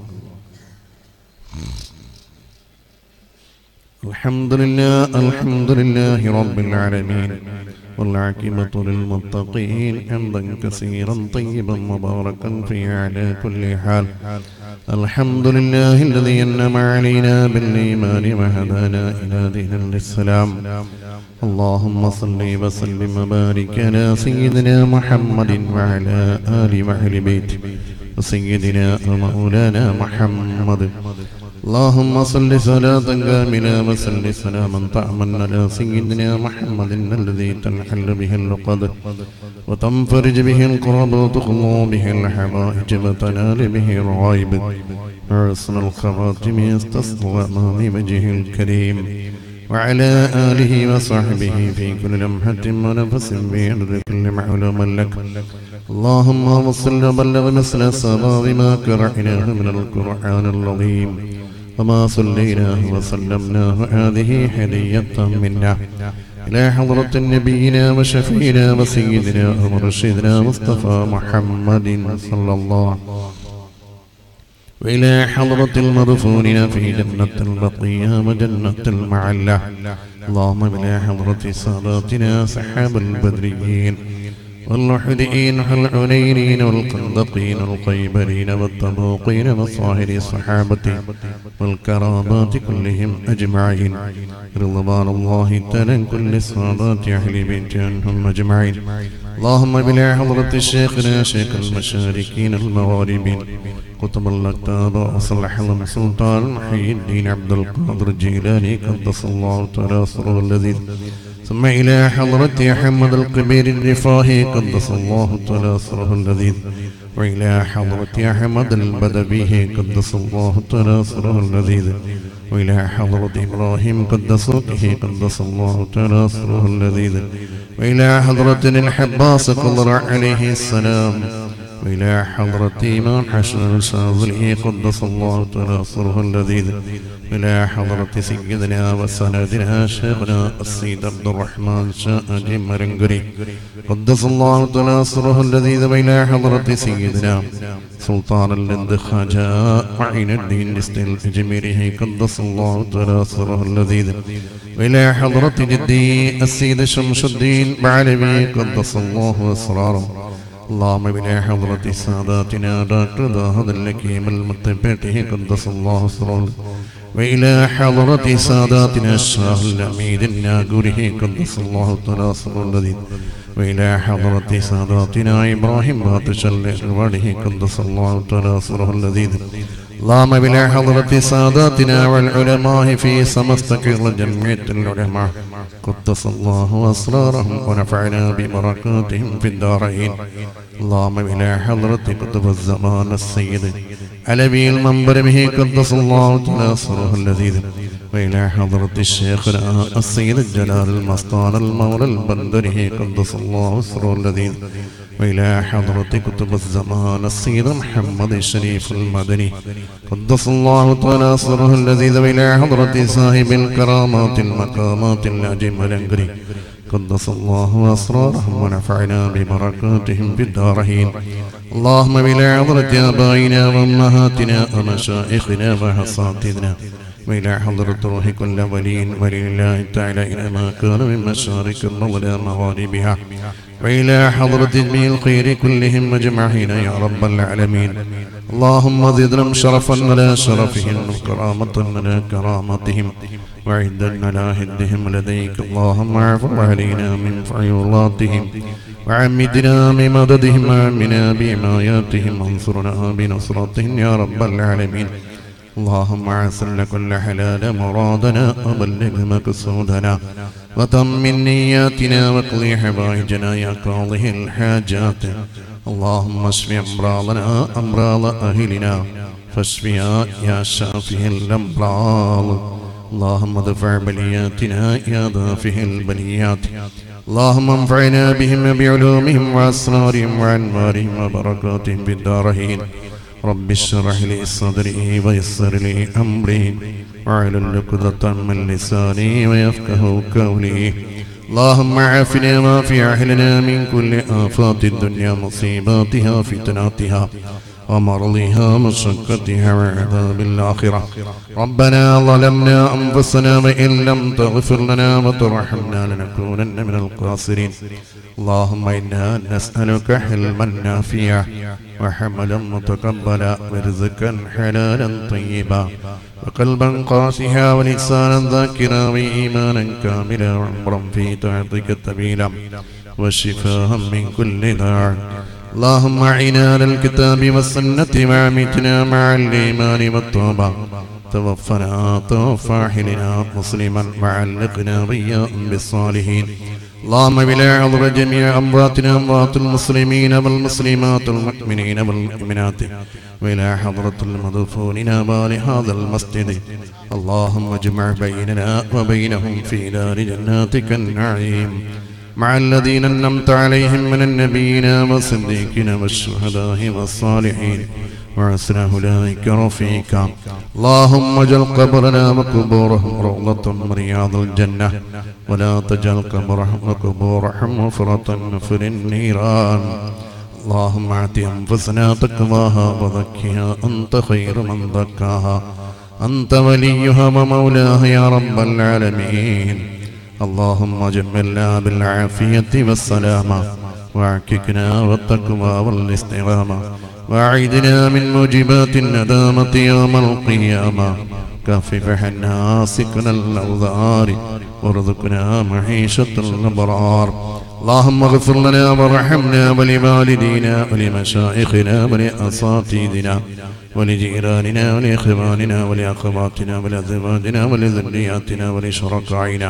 الحمد لله الحمد لله رب العالمين والعاقبة للمتقين حمدا كثيرا طيبا مباركا فيه على كل حال الحمد لله الذي أنعم علينا بالإيمان وهدانا إلى دين الإسلام اللهم صل وسلم وبارك على سيدنا محمد وعلى آل وأهل بيته وسيدنا ومولانا محمد اللهم صل صلاة كاملة وسل سلاما طعما على سيدنا محمد الذي تنحل به اللقد وتنفرج به الكرب وتقضى به الحوائج وتنال به الرغائب حسن الخواتم يستصغى أمام وجهه الكريم وعلى آله وصحبه في كل لمحة ونفس بعدد كل معلوم لك اللهم وصل وبلغ مثل الصباب ما قرأناه من القرآن العظيم وما صليناه وسلمناه هذه هدية منا إلى حضرة نبينا وشفينا وسيدنا ومرشدنا مصطفى محمد صلى الله وإلى حضرة المدفونين في جنة البقية وجنة المعلة اللهم إلى حضرة ساداتنا سحاب البدريين واللحدئين والعنينين والقندقين والقيبرين والطبوقين وصاهر الصحابة والكرامات كلهم أجمعين رضوان الله تعالى كل السادات أهل بيت عنهم أجمعين اللهم بلا حضرة شيخنا شيخ المشاركين المغاربين قطب الأكتاب وصلح لهم سلطان محي الدين عبد القادر الجيلاني قدس الله تعالى سره الذي ثم إلى حضرة أحمد الكبير الرفاهي قدس الله تعالى سره اللذيذ وإلى حضرة أحمد البدبي قدس الله تعالى سره اللذيذ وإلى حضرة إبراهيم قدس روحه قدس الله تعالى سره اللذيذ وإلى حضرة الحباس قدر عليه السلام وإلى حضرة إمام حسن الشاذلي قدس الله تعالى سره اللذيذ إلى حضرة سيدنا وسندنا شيخنا السيد عبد الرحمن شاء جمرنقري قدس الله تعالى سره اللذيذ وإلى حضرة سيدنا سلطان الند خجاء وعين الدين لستل جميره قدس الله تعالى سره اللذيذ وإلى حضرة جدي السيد شمس الدين بعلمي قدس الله أسراره اللهم بلا حضرة ساداتنا دكتور داهد الحكيم المتبعته قدس الله سره وإلى حضرة ساداتنا الشاه الأميد الناقوره قدس الله تعالى سره الذي وإلى حضرة ساداتنا إبراهيم باتش الواليه قدس الله تعالى سره الذي اللهم بلا حضرة ساداتنا والعلماء في سمستقر جمعية العلماء قدس الله أسرارهم ونفعنا ببركاتهم في الدارين اللهم بلا حضرة كتب الزمان السيد علوي المنبر به قدس الله تعالى سره اللذيذ وإلى حضرة الشيخ السيد الجلال المسطان المولى البندره قدس الله سره اللذيذ وإلى حضرة كتب الزمان السيد محمد الشريف المدني قدس الله تعالى سره اللذيذ وإلى حضرة صاحب الكرامات المقامات الأجم الأنقري قدس الله أسرارهم ونفعنا ببركاتهم في الدارين اللهم بلا حضرة آبائنا وأمهاتنا ومشائخنا وأساتذتنا وإلى حضرة روح كل ولي ولله تعالى إلى ما كان من مشارق الأرض مغاربها وإلى حضرة جميع الخير كلهم أجمعين يا رب العالمين اللهم زدنا شرفا على شرفهم وكرامة على كرامتهم وعدا على هدهم لديك اللهم اعف علينا من فيولاتهم وعمدنا بمددهم وعمنا بحماياتهم وانصرنا بنصرتهم يا رب العالمين اللهم عسل كل حلال مرادنا وبلغ مقصودنا وتمن نياتنا واقضي حوائجنا يا قاضي الحاجات اللهم اشف امراضنا امراض اهلنا فاشفيا يا شافي الامراض اللهم ادفع بلياتنا يا دافع البليات اللهم انفعنا بهم بعلومهم واسرارهم وانوارهم وبركاتهم في الدارين رب اشرح لي صدري ويسر لي امري واعلن عقدة من لساني ويفقه قولي اللهم عافنا ما في اهلنا من كل افات الدنيا مصيباتها فتناتها ومرضها مشقتها وعذاب الآخرة ربنا ظلمنا أنفسنا وإن لم تغفر لنا وترحمنا لنكونن من الخاسرين اللهم إنا نسألك حلما نافعا وحملا متقبلا ورزقا حلالا طيبا وقلبا قاسيا ولسانا ذاكرا وإيمانا كاملا وعمرا في طاعتك طويلا وشفاء من كل داع اللهم اعنا على الكتاب والسنة وعمتنا مع الإيمان والتوبة توفنا توفى حلنا مسلما وعلقنا وإياهم بالصالحين اللهم بلا عذر جميع أمواتنا أموات المسلمين والمسلمات المؤمنين والمؤمنات وإلى حضرة المدفونين بال هذا المسجد اللهم اجمع بيننا وبينهم في دار جناتك النعيم مع الذين أنعمت عليهم من النبيين والصديقين والشهداء والصالحين وعسر أولئك رفيقا اللهم اجعل قبرنا وقبورهم روضة من رياض الجنة ولا تجعل قبرهم وقبورهم مفرة في النيران اللهم اعط أنفسنا تقواها وزكها أنت خير من زكاها أنت وليها ومولاها يا رب العالمين اللهم جملنا بالعافية والسلامة واعككنا والتقوى والاستقامة واعيدنا من موجبات الندامة يوم القيامة كفف عنا سكن الأوذار وارزقنا معيشة الأبرار اللهم اغفر لنا وارحمنا ولوالدينا ولمشائخنا ولأساتذتنا ولجيراننا ولإخواننا ولأخواتنا ولأزواجنا ولذرياتنا ولشركائنا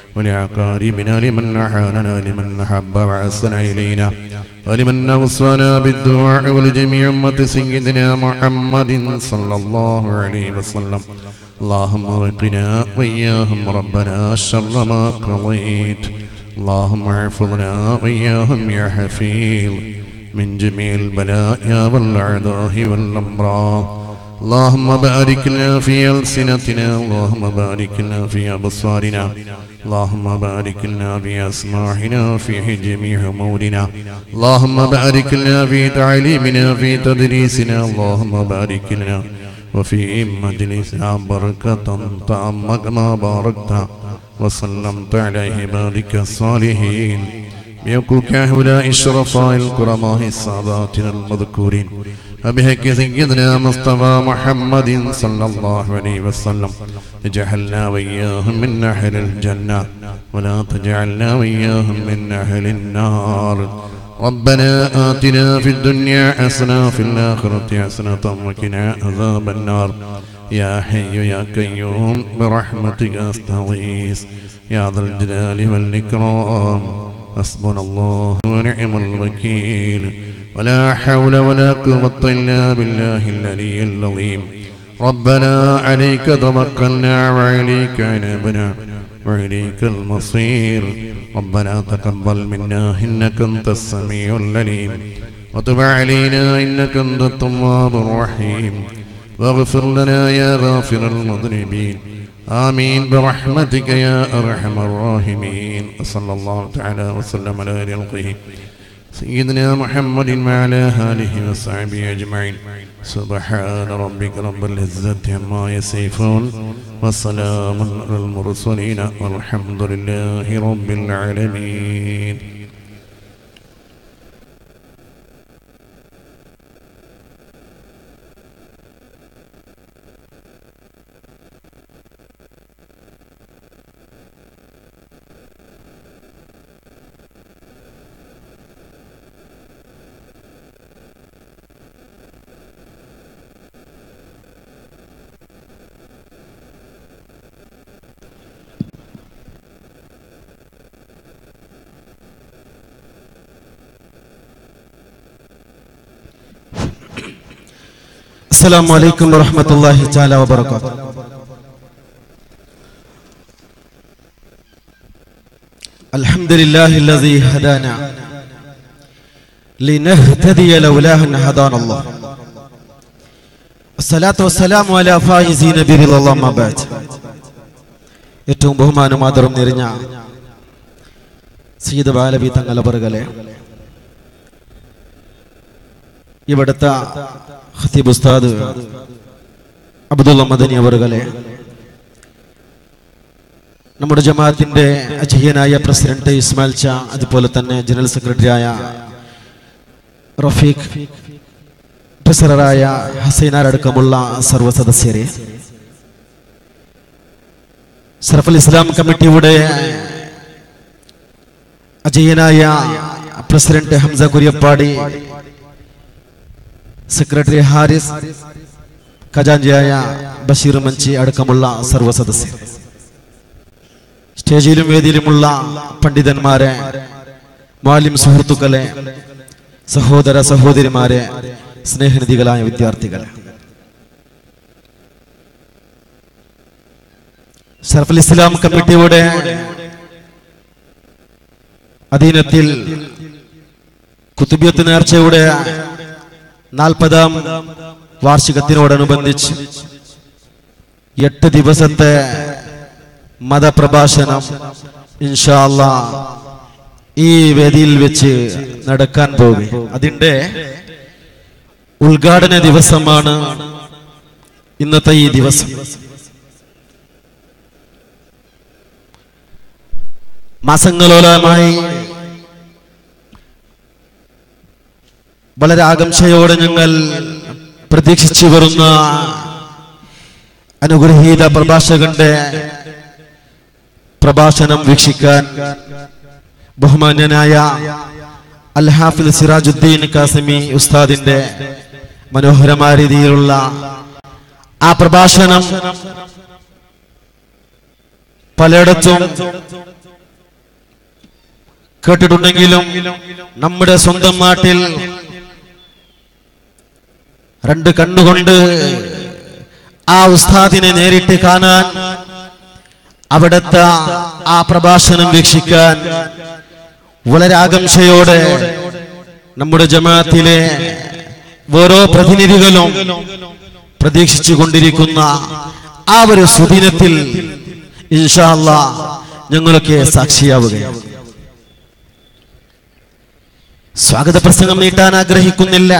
ولأقاربنا لمن أعاننا لمن أحب وعسن إلينا ولمن أوصانا بالدعاء ولجميع أمة سيدنا محمد صلى الله عليه وسلم اللهم وقنا وإياهم ربنا شر ما قضيت اللهم احفظنا وإياهم يا حفيظ من جميع البلايا والأعداء والأمراض اللهم بارك لنا في ألسنتنا اللهم بارك لنا في أبصارنا اللهم بارك لنا في أسماعنا في جميع أمورنا اللهم بارك لنا في تعليمنا في تدريسنا اللهم بارك لنا وفي مجلسنا بركة تامة كما باركت وسلمت على عبادك الصالحين بيقولك هؤلاء الشرفاء الكرماء السادات المذكورين وبهك سيدنا مصطفى محمد صلى الله عليه وسلم اجعلنا وإياهم من أهل الجنة ولا تجعلنا وإياهم من أهل النار ربنا آتنا في الدنيا حسنة وفي الآخرة حسنة وقنا عذاب النار يا حي يا قيوم برحمتك أستغيث يا ذا الجلال والإكرام حسبنا الله ونعم الوكيل ولا حول ولا قوة إلا بالله العلي العظيم ربنا عليك توكلنا وعليك عنبنا وإليك المصير ربنا تقبل منا إنك أنت السميع العليم وتب علينا إنك أنت التواب الرحيم واغفر لنا يا غافر المذنبين آمين برحمتك يا أرحم الراحمين وصلى الله تعالى وسلم على خلقه سيدنا محمد وعلى آله وصحبه أجمعين سبحان ربك رب العزة عما يصفون وسلام على المرسلين والحمد لله رب العالمين السلام عليكم ورحمة الله تعالى وبركاته الحمد لله الذي هدانا لنهتدي لولاه أن هدانا الله الصلاة والسلام على فائزين برضا الله ما بعد ഏറ്റവും ബഹുമാനം ആദരം നിറഞ്ഞ സീത ബാലബി തങ്ങളവറുകളെ ഇവിടുത്തെ ഖത്തീബ് ഉസ്താദ് അബ്ദുള്ള മദനി അവറുകളെ നമ്മുടെ ജമാഅത്തിന്റെ അജയ്യനായ പ്രസിഡന്റ് ഇസ്മായിൽ ഷാ അതുപോലെ തന്നെ ജനറൽ സെക്രട്ടറിയായ റഫീഖ് ട്രഷററായ ഹസൈനാർ അടക്കമുള്ള സർവ്വ സദസ്യരെ സർഫൽ ഇസ്ലാം കമ്മിറ്റിയുടെ അജയ്യനായ പ്രസിഡന്റ് ഹംസ കുര്യപ്പാടി സെക്രട്ടറി ഹാരിസ് ഖജാൻജിയായ ബഷീർ മഞ്ചി അടക്കമുള്ള സർവ്വ സദസ്യർ സ്റ്റേജിലും വേദിയിലുമുള്ള പണ്ഡിതന്മാരെ മാലിം സുഹൃത്തുക്കളെ സഹോദര സഹോദരിമാരെ സ്നേഹനിധികളായ വിദ്യാർത്ഥികളെ ഷർഫുൽ ഇസ്ലാം കമ്മിറ്റിയുടെ അധീനത്തിൽ കുത്തുബിയത്ത് നേർച്ചയുടെ നാൽപ്പതാം വാർഷികത്തിനോടനുബന്ധിച്ച് എട്ട് ദിവസത്തെ മതപ്രഭാഷണം ഇൻഷാല്ല ഈ വേദിയിൽ വെച്ച് നടക്കാൻ പോകും അതിന്റെ ഉദ്ഘാടന ദിവസമാണ് ഇന്നത്തെ ഈ ദിവസം മാസങ്ങളോളമായി വളരെ ആകാംക്ഷയോടെ ഞങ്ങൾ പ്രതീക്ഷിച്ചു വരുന്ന അനുഗ്രഹീത പ്രഭാഷകന്റെ പ്രഭാഷണം വീക്ഷിക്കാൻ ബഹുമാന്യനായ അൽഹാഫിൽ സിറാജുദ്ദീൻ കാസിമി ഉസ്താദിന്റെ മനോഹരമായ രീതിയിലുള്ള ആ പ്രഭാഷണം പലയിടത്തും കേട്ടിട്ടുണ്ടെങ്കിലും നമ്മുടെ സ്വന്തം നാട്ടിൽ രണ്ട് കണ്ണുകൊണ്ട് ആ ഉസ്താദിനെ നേരിട്ട് കാണാൻ അവിടുത്തെ ആ പ്രഭാഷണം വീക്ഷിക്കാൻ വളരെ ആകാംക്ഷയോടെ നമ്മുടെ ജമാഅത്തിലെ ഓരോ പ്രതിനിധികളും പ്രതീക്ഷിച്ചു കൊണ്ടിരിക്കുന്ന ആ ഒരു സുദിനത്തിൽ ഇൻഷാല്ല ഞങ്ങളൊക്കെ സാക്ഷിയാവുകയാണ് സ്വാഗത പ്രസംഗം നീട്ടാൻ ആഗ്രഹിക്കുന്നില്ല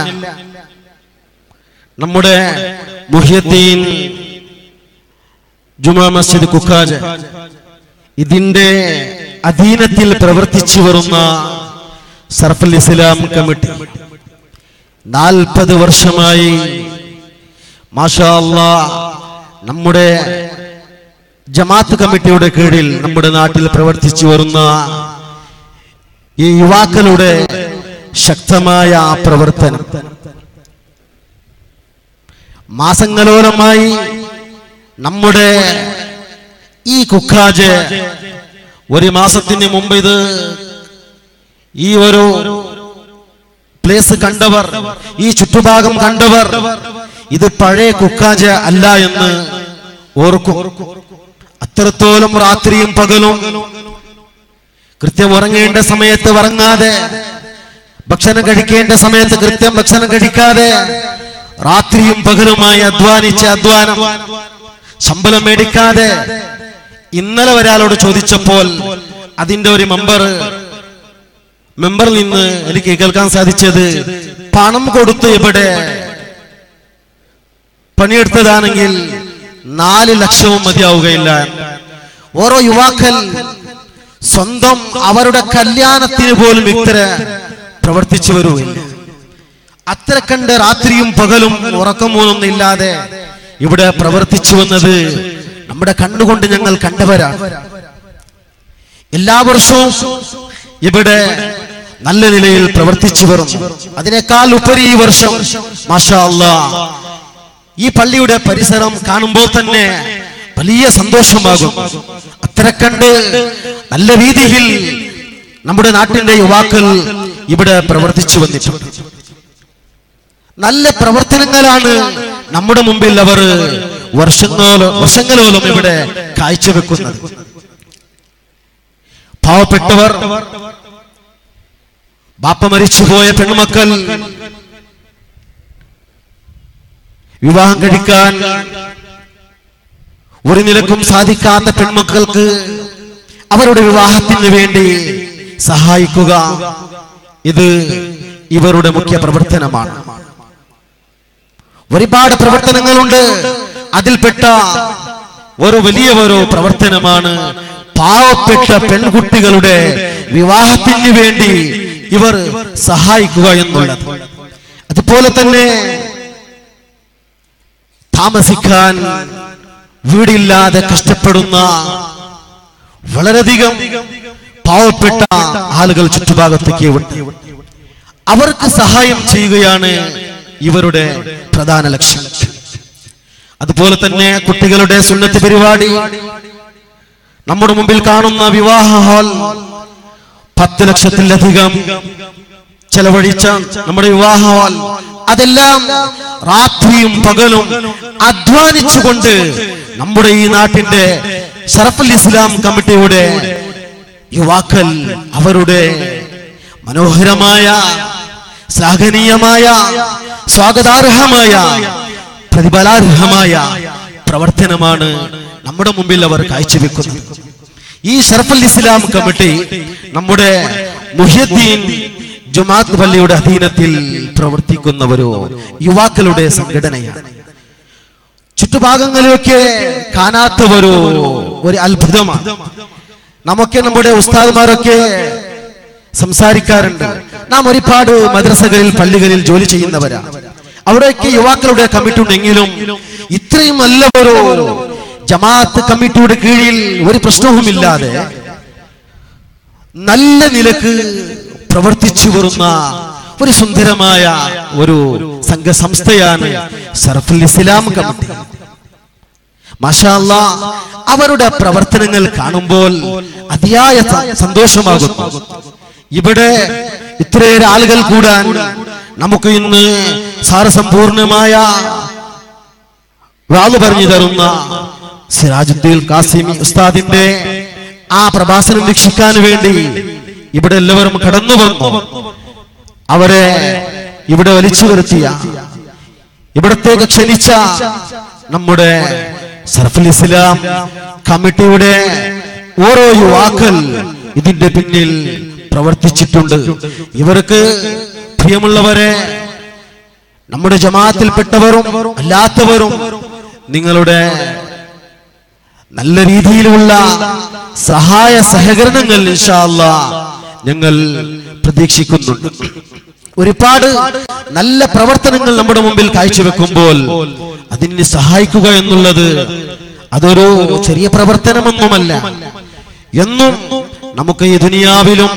നമ്മുടെ മുഹ്യദ്ദീൻ ജുമാ മസ്ജിദ് കുക്കാജ് ഇതിന്റെ അധീനത്തിൽ പ്രവർത്തിച്ചു വരുന്ന സർഫൽ ഇസ്ലാം കമ്മിറ്റി നാൽപ്പത് വർഷമായി മാഷാ അല്ലാ നമ്മുടെ ജമാഅത്ത് കമ്മിറ്റിയുടെ കീഴിൽ നമ്മുടെ നാട്ടിൽ പ്രവർത്തിച്ചു വരുന്ന ഈ യുവാക്കളുടെ ശക്തമായ ആ പ്രവർത്തനം മാസങ്ങളോളമായി നമ്മുടെ ഈ കുക്കാജ് ഒരു മാസത്തിന് മുമ്പ് ഇത് ഈ ഒരു പ്ലേസ് കണ്ടവർ ഈ ചുറ്റുഭാഗം കണ്ടവർ ഇത് പഴയ കുക്കാജ അല്ല എന്ന് ഓർക്കും അത്രത്തോളം രാത്രിയും പകലും കൃത്യം ഉറങ്ങേണ്ട സമയത്ത് ഉറങ്ങാതെ ഭക്ഷണം കഴിക്കേണ്ട സമയത്ത് കൃത്യം ഭക്ഷണം കഴിക്കാതെ രാത്രിയും പകലുമായി അധ്വാനിച്ച അധ്വാനം ശമ്പളം മേടിക്കാതെ ഇന്നലെ ഒരാളോട് ചോദിച്ചപ്പോൾ അതിന്റെ ഒരു മെമ്പർ മെമ്പറിൽ നിന്ന് എനിക്ക് കേൾക്കാൻ സാധിച്ചത് പണം കൊടുത്ത് ഇവിടെ പണിയെടുത്തതാണെങ്കിൽ നാല് ലക്ഷവും മതിയാവുകയില്ല ഓരോ യുവാക്കൾ സ്വന്തം അവരുടെ കല്യാണത്തിന് പോലും ഇത്ര പ്രവർത്തിച്ചു വരുവില്ല അത്ര കണ്ട് രാത്രിയും പകലും ഉറക്കം മൂലൊന്നും ഇല്ലാതെ ഇവിടെ പ്രവർത്തിച്ചു വന്നത് നമ്മുടെ കണ്ണുകൊണ്ട് ഞങ്ങൾ കണ്ടവരാണ് എല്ലാ വർഷവും ഇവിടെ നല്ല നിലയിൽ പ്രവർത്തിച്ചു വരുന്നു അതിനേക്കാൾ ഉപരി ഈ വർഷം മാഷാ അല്ലാ ഈ പള്ളിയുടെ പരിസരം കാണുമ്പോൾ തന്നെ വലിയ സന്തോഷമാകും അത്ര കണ്ട് നല്ല രീതിയിൽ നമ്മുടെ നാട്ടിന്റെ യുവാക്കൾ ഇവിടെ പ്രവർത്തിച്ചു വന്നിട്ടുണ്ട് നല്ല പ്രവർത്തനങ്ങളാണ് നമ്മുടെ മുമ്പിൽ അവർ വർഷങ്ങളോളം വർഷങ്ങളോളം ഇവിടെ കാഴ്ചവെക്കുന്നത് പാവപ്പെട്ടവർ ബാപ്പ മരിച്ചുപോയ പെൺമക്കൾ വിവാഹം കഴിക്കാൻ ഒരു നിലക്കും സാധിക്കാത്ത പെൺമക്കൾക്ക് അവരുടെ വിവാഹത്തിന് വേണ്ടി സഹായിക്കുക ഇത് ഇവരുടെ മുഖ്യ പ്രവർത്തനമാണ് ഒരുപാട് പ്രവർത്തനങ്ങളുണ്ട് അതിൽപ്പെട്ട ഒരു വലിയ ഒരു പ്രവർത്തനമാണ് പാവപ്പെട്ട പെൺകുട്ടികളുടെ വിവാഹത്തിന് വേണ്ടി ഇവർ സഹായിക്കുക എന്നുള്ളത് അതുപോലെ തന്നെ താമസിക്കാൻ വീടില്ലാതെ കഷ്ടപ്പെടുന്ന വളരെയധികം പാവപ്പെട്ട ആളുകൾ ചുറ്റുഭാഗത്തേക്ക് ഉണ്ട് അവർക്ക് സഹായം ചെയ്യുകയാണ് ഇവരുടെ പ്രധാന ലക്ഷ്യം അതുപോലെ തന്നെ കുട്ടികളുടെ സുന്നത്ത് പരിപാടി നമ്മുടെ മുമ്പിൽ കാണുന്ന വിവാഹ ഹാൾ പത്ത് ലക്ഷത്തിലധികം ചെലവഴിച്ച നമ്മുടെ വിവാഹ ഹാൾ അതെല്ലാം രാത്രിയും പകലും അധ്വാനിച്ചുകൊണ്ട് നമ്മുടെ ഈ നാട്ടിന്റെ ഷറഫുൽ ഇസ്ലാം കമ്മിറ്റിയുടെ യുവാക്കൾ അവരുടെ മനോഹരമായ ശ്ലാഘനീയമായ സ്വാഗതാർഹമായ പ്രതിഫലാർഹമായ പ്രവർത്തനമാണ് നമ്മുടെ മുമ്പിൽ അവർ കാഴ്ചവെക്കുന്നത് ഈ ഷറഫുൽ ഇസ്ലാം കമ്മിറ്റി നമ്മുടെ മുഹ്യദ്ദീൻ ജുമാത്ത് പള്ളിയുടെ അധീനത്തിൽ പ്രവർത്തിക്കുന്ന ഒരു യുവാക്കളുടെ സംഘടനയാണ് ചുറ്റുഭാഗങ്ങളിലൊക്കെ കാണാത്ത ഒരു ഒരു അത്ഭുതമാണ് നമുക്ക് നമ്മുടെ ഉസ്താദ്മാരൊക്കെ സംസാരിക്കാറുണ്ട് നാം ഒരുപാട് മദ്രസകളിൽ പള്ളികളിൽ ജോലി ചെയ്യുന്നവരാ അവിടെയൊക്കെ യുവാക്കളുടെ കമ്മിറ്റി ഉണ്ടെങ്കിലും ഇത്രയും നല്ല ഒരു ജമാഅത്ത് കമ്മിറ്റിയുടെ കീഴിൽ ഒരു പ്രശ്നവുമില്ലാതെ നല്ല നിലക്ക് പ്രവർത്തിച്ചു വരുന്ന ഒരു സുന്ദരമായ ഒരു സംഘസംസ്ഥയാണ് സർഫുൽ ഇസ്ലാം കമ്മിറ്റി മാഷാ അല്ലാ, അവരുടെ പ്രവർത്തനങ്ങൾ കാണുമ്പോൾ അതിയായ സ- സന്തോഷമാകുന്നു ഇവിടെ ഇത്രയേറെ ആളുകൾ കൂടാൻ നമുക്ക് ഇന്ന് സാരസമ്പൂർണമായ വാള് പറഞ്ഞു തരുന്ന സിറാജുദ്ദീൻ കാസിമി ഉസ്താദിന്റെ ആ പ്രഭാഷണം വീക്ഷിക്കാൻ വേണ്ടി ഇവിടെ എല്ലാവരും കടന്നു വന്നു അവരെ ഇവിടെ വലിച്ചു വരുത്തിയ ഇവിടത്തേക്ക് ക്ഷണിച്ച നമ്മുടെ സർഫുൽ ഇസ്ലാം കമ്മിറ്റിയുടെ ഓരോ യുവാക്കൾ ഇതിന്റെ പിന്നിൽ പ്രവർത്തിച്ചിട്ടുണ്ട് ഇവർക്ക് പ്രിയമുള്ളവരെ നമ്മുടെ ജമാഅത്തിൽപ്പെട്ടവരും അല്ലാത്തവരും നിങ്ങളുടെ നല്ല രീതിയിലുള്ള സഹായ സഹകരണങ്ങൾ ഇൻഷാ അല്ലാ ഞങ്ങൾ പ്രതീക്ഷിക്കുന്നുണ്ട് ഒരുപാട് നല്ല പ്രവർത്തനങ്ങൾ നമ്മുടെ മുമ്പിൽ കാഴ്ചവെക്കുമ്പോൾ അതിന് സഹായിക്കുക എന്നുള്ളത് അതൊരു ചെറിയ പ്രവർത്തനമൊന്നുമല്ല എന്നും നമുക്ക് ഈ ദുനിയാവിലും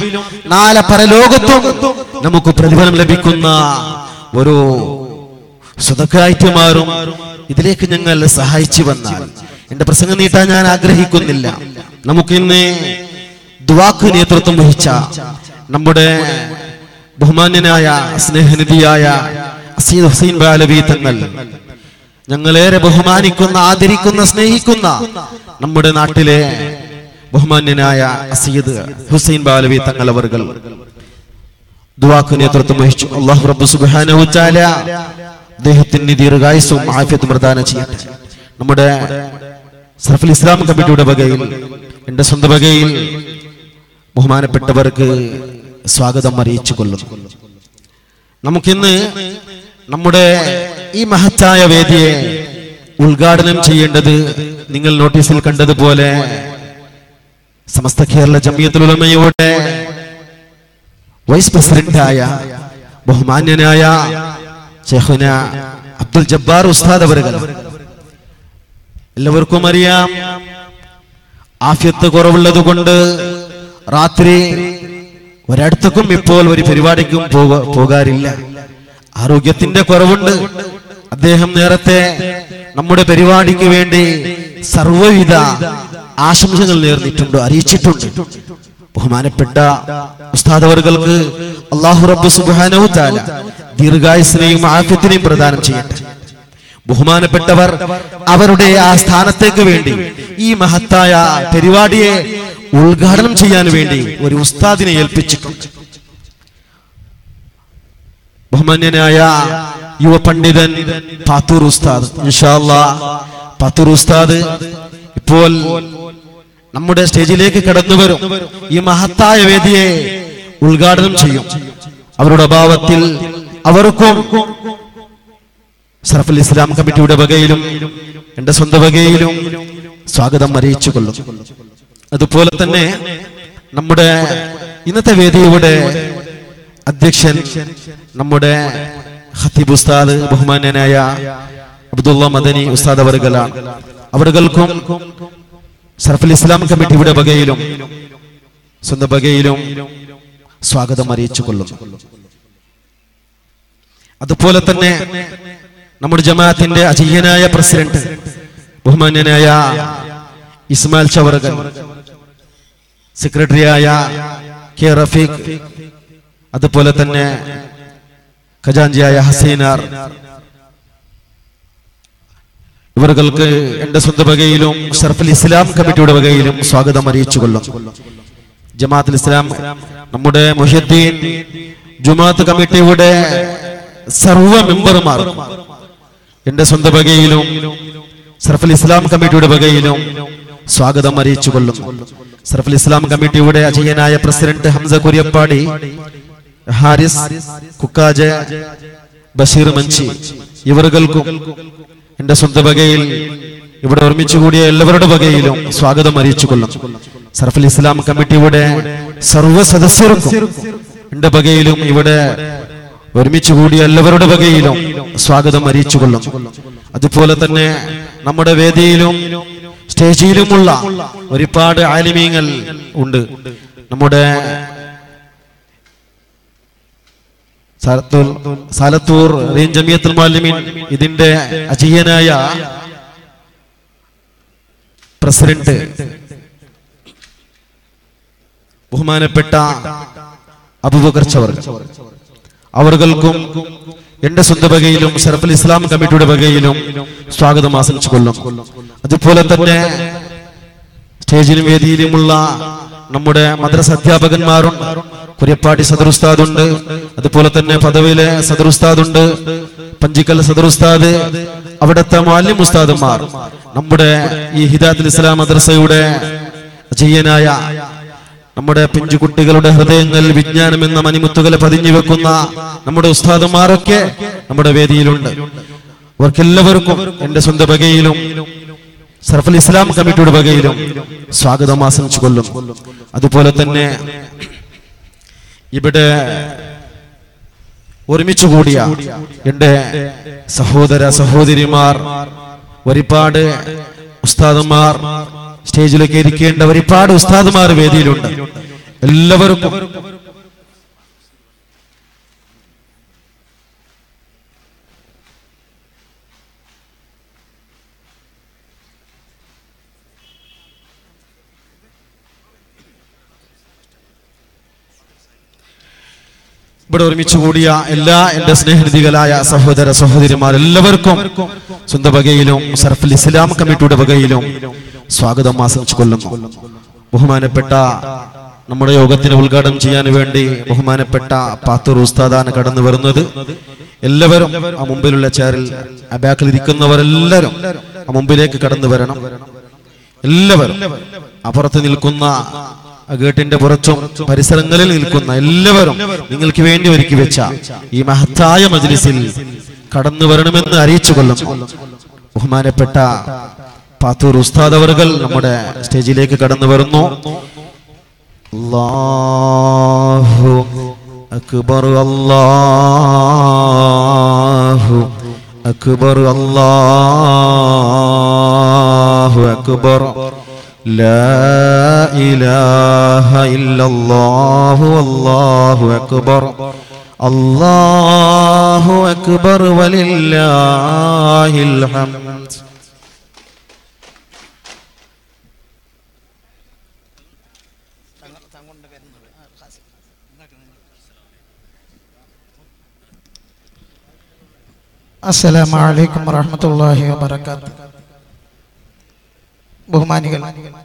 നാളെ പരലോകത്തും നമുക്ക് പ്രതിഫലം ലഭിക്കുന്ന ഒരു സ്വതക്കായിട്ട് മാറും ഇതിലേക്ക് ഞങ്ങൾ സഹായിച്ചു വന്നാൽ എന്റെ പ്രസംഗം നീട്ടാൻ ഞാൻ ആഗ്രഹിക്കുന്നില്ല നമുക്കിന്ന് ദുവാക്ക് നേതൃത്വം വഹിച്ച നമ്മുടെ ബഹുമാന്യനായ സ്നേഹനിധിയായ അസീദ് ഹുസൈൻ ബാലവി തങ്ങൾ ഞങ്ങളേറെ ബഹുമാനിക്കുന്ന ആദരിക്കുന്ന സ്നേഹിക്കുന്ന നമ്മുടെ നാട്ടിലെ ബഹുമാന്യനായ അസീദ് ഹുസൈൻ ബാലവി തങ്ങൾ അവർകൾ ദുവാക്ക് നേതൃത്വം വഹിച്ചു അള്ളാഹു റബ്ബ് സുബ്ഹാനഹു വതആല അദ്ദേഹത്തിന് ദീർഘായുസ്സും ആഫിയത്തും പ്രദാനം ചെയ്യട്ടെ നമ്മുടെ സർഫുൽ ഇസ്ലാം കമ്മിറ്റിയുടെ വകയിൽ എന്റെ സ്വന്തം വകയിൽ ബഹുമാനപ്പെട്ടവർക്ക് സ്വാഗതം അറിയിച്ചു കൊള്ളുന്നു നമുക്കിന്ന് നമ്മുടെ ഈ മഹത്തായ വേദിയെ ഉദ്ഘാടനം ചെയ്യേണ്ടത് നിങ്ങൾ നോട്ടീസിൽ കണ്ടതുപോലെ സമസ്ത കേരള ജമിയത്തുലമയുടെ വൈസ് പ്രസിഡന്റായ ബഹുമാന്യനായ ഷെഹുന അബ്ദുൽ ജബ്ബാർ ഉസ്താദ് അവരുകൾ എല്ലാവർക്കും അറിയാം ആഫ്യത്ത് കുറവുള്ളത് കൊണ്ട് രാത്രി ഒരിടത്തേക്കും ഇപ്പോൾ ഒരു പരിപാടിക്കും പോക- പോകാറില്ല ആരോഗ്യത്തിന്റെ കുറവുണ്ട് അദ്ദേഹം നേരത്തെ നമ്മുടെ പരിപാടിക്ക് വേണ്ടി സർവവിധ ആശംസകൾ നേർന്നിട്ടുണ്ട് അറിയിച്ചിട്ടുണ്ട് ബഹുമാനപ്പെട്ട ഉസ്താദവറുകൾക്ക് അള്ളാഹു റബ്ബ് സുബ്ഹാനഹു തആല ദീർഘായുസിനെയും ആഫ്യത്തിനെയും പ്രദാനം ചെയ്യട്ടെ ബഹുമാനപ്പെട്ടവർ അവരുടെ ആ സ്ഥാനത്തേക്ക് വേണ്ടി ഈ മഹത്തായ പരിപാടിയെ ഉദ്ഘാടനം ചെയ്യാൻ വേണ്ടി ഒരു ഉസ്താദിനെ ഏൽപ്പിച്ചിട്ടുണ്ട് ബഹുമാന്യനായ യുവ പണ്ഡിതൻ പാത്തൂർ ഉസ്താദ് ഇൻഷാല്ലാ പാത്തൂർ ഉസ്താദ് ഇപ്പോൾ നമ്മുടെ സ്റ്റേജിലേക്ക് കടന്നു വരും ഈ മഹത്തായ വേദിയെ ഉദ്ഘാടനം ചെയ്യും അവരുടെ അഭാവത്തിൽ അവർക്കും സർഫുൽ ഇസ്ലാം കമ്മിറ്റിയുടെ വകയിലും എന്റെ സ്വന്തം വകയിലും സ്വാഗതം അറിയിച്ചു കൊള്ളും അതുപോലെ തന്നെ നമ്മുടെ ഇന്നത്തെ വേദിയുടെ അധ്യക്ഷൻ നമ്മുടെ ഖത്തീബ് ഉസ്താദ് ബഹുമാന്യനായ അബ്ദുള്ള മദനി ഉസ്താദ് അവറുകളാണ് അവറുകൾക്കും സർഫുൽ ഇസ്ലാം കമ്മിറ്റിയുടെ വകയിലും സ്വന്തം വകയിലും സ്വാഗതം അറിയിച്ചു കൊള്ളുന്നു അതുപോലെ തന്നെ നമ്മുടെ ജമാഅത്തിന്റെ അജയ്യനായ പ്രസിഡന്റ് ബഹുമാന്യനായ ഇസ്മാൽ ചവറകൻ സെക്രട്ടറിയായ കെ റഫീഖ് അതുപോലെ തന്നെ ഖജാൻജിയായ ഹസീനാർ ഇവർക്ക് എന്റെ സ്വന്തം വകയിലും ഷർഫുൽ ഇസ്ലാം കമ്മിറ്റിയുടെ വകയിലും സ്വാഗതം അറിയിച്ചു കൊള്ളും ജമാഅത്തുൽ ഇസ്ലാം നമ്മുടെ മുഹദ്ദീൻ ജുമാഅത്ത് കമ്മിറ്റിയുടെ സർവ മെമ്പർമാർ എന്റെ സ്വന്തം വകയിലും സർഫുൽ ഇസ്ലാം കമ്മിറ്റിയുടെ വകയിലും സ്വാഗതം അറിയിച്ചു കൊള്ളും സർഫുൽ ഇസ്ലാം കമ്മിറ്റിയുടെ അജയ്യനായ പ്രസിഡന്റ് ഹംസ കുര്യപ്പാടി ഹാരിസ് കുക്കാജ് ബഷീർ മഞ്ചി ഇവർകൾക്കും എന്റെ സ്വന്തം വകയിൽ ഇവിടെ ഒരുമിച്ച് കൂടിയ എല്ലാവരുടെ വകയിലും സ്വാഗതം അറിയിച്ചു കൊള്ളും സർഫുൽ ഇസ്ലാം കമ്മിറ്റിയുടെ സർവ്വ സദസ്യർക്കും എന്റെ വകയിലും ഇവിടെ ഒരുമിച്ച് കൂടിയ എല്ലാവരുടെ വകയിലും സ്വാഗതം അറിയിച്ചു കൊള്ളും അതുപോലെ തന്നെ നമ്മുടെ വേദിയിലും സ്റ്റേജിലുമുള്ള ഒരുപാട് ആലിമീങ്ങൾ ഉണ്ട് നമ്മുടെ സാലത്തൂർ സാലത്തൂർ റീൻ ജമിയത്തുൽ മാലിമീൻ ഇതിന്റെ അജീയനായ പ്രസിഡന്റ് ബഹുമാനപ്പെട്ട അബൂബക്കർ ചവർ അവർകൾക്കും എന്റെ സ്വന്തം വകയിലും ഷറഫുൽ ഇസ്ലാം കമ്മിറ്റിയുടെ വകയിലും സ്വാഗതം ആശംസിച്ചു കൊള്ളും അതുപോലെ തന്നെ സ്റ്റേജിലും വേദിയിലുമുള്ള നമ്മുടെ മദ്രസ അധ്യാപകന്മാരുണ്ട് കുര്യപ്പാടി സദർ ഉസ്താദുണ്ട് അതുപോലെ തന്നെ പദവിയിലെ സദർ ഉസ്താദുണ്ട് പഞ്ചിക്കൽ സദർ ഉസ്താദ് അവിടുത്തെ മാലിം ഉസ്താദുമാർ നമ്മുടെ ഈ ഹിദാത്തുൽ ഇസ്ലാം മദ്രസയുടെ അജയ്യനായ നമ്മുടെ പിഞ്ചു കുട്ടികളുടെ ഹൃദയങ്ങളിൽ വിജ്ഞാനം എന്ന മണിമുത്തുകളെ പതിഞ്ഞു വെക്കുന്ന നമ്മുടെ ഉസ്താദുമാരൊക്കെ നമ്മുടെ വേദിയിലുണ്ട് അവർക്കെല്ലാവർക്കും എന്റെ സ്വന്തം വകയിലും സർഫുൽ ഇസ്ലാം കമ്മിറ്റിയുടെ വകയിലും സ്വാഗതം ആശംസിച്ചു കൊള്ളും അതുപോലെ തന്നെ ഇവിടെ ഒരുമിച്ച് കൂടിയ എന്റെ സഹോദര സഹോദരിമാർ ഒരുപാട് ഉസ്താദന്മാർ സ്റ്റേജിലേക്ക് ഇരിക്കേണ്ട ഒരുപാട് ഉസ്താദുമാർ വേദിയിലുണ്ട് എല്ലാവർക്കും ഇവിടെ ഒരുമിച്ച് കൂടിയ എല്ലാ എന്റെ സ്നേഹനിധികളായ സഹോദര സഹോദരിമാർ എല്ലാവർക്കും സ്വന്തം വകയിലും സർഫുൽ ഇസ്ലാം കമ്മിറ്റിയുടെ വകയിലും സ്വാഗതം ആശംസിച്ചു കൊള്ളുന്നു ബഹുമാനപ്പെട്ട നമ്മുടെ യോഗത്തിന് ഉദ്ഘാടനം ചെയ്യാൻ വേണ്ടി ബഹുമാനപ്പെട്ട പാത്തൂർ ഉസ്താദാണ് കടന്നു വരുന്നത് എല്ലാവരും ആ മുമ്പിലുള്ള ചെയറിൽ ആ ബാക്കിൽ ഇരിക്കുന്നവരെല്ലാവരും ആ മുമ്പിലേക്ക് കടന്നു വരണം എല്ലാവരും അപ്പുറത്ത് നിൽക്കുന്ന ആ ഗേട്ടിന്റെ പുറത്തും പരിസരങ്ങളിൽ നിൽക്കുന്ന എല്ലാവരും നിങ്ങൾക്ക് വേണ്ടി ഒരുക്കി വെച്ച ഈ മഹത്തായ മജ്ലിസിൽ കടന്നു വരണമെന്ന് അറിയിച്ചു കൊള്ളുന്നു ബഹുമാനപ്പെട്ട പാത്തൂർ ഉസ്താദ് അവർകൾ നമ്മുടെ സ്റ്റേജിലേക്ക് കടന്നു വരുന്നു അല്ലാഹു അക്ബർ അല്ലാഹു അക്ബർ അല്ലാഹു അക്ബർ لا إله إلا الله والله أكبر الله أكبر ولله الحمد അസ്സലാമു അലൈക്കും വറഹ്മത്തുള്ളാഹി വബറകാത്ത് ബഹുമാനികൾ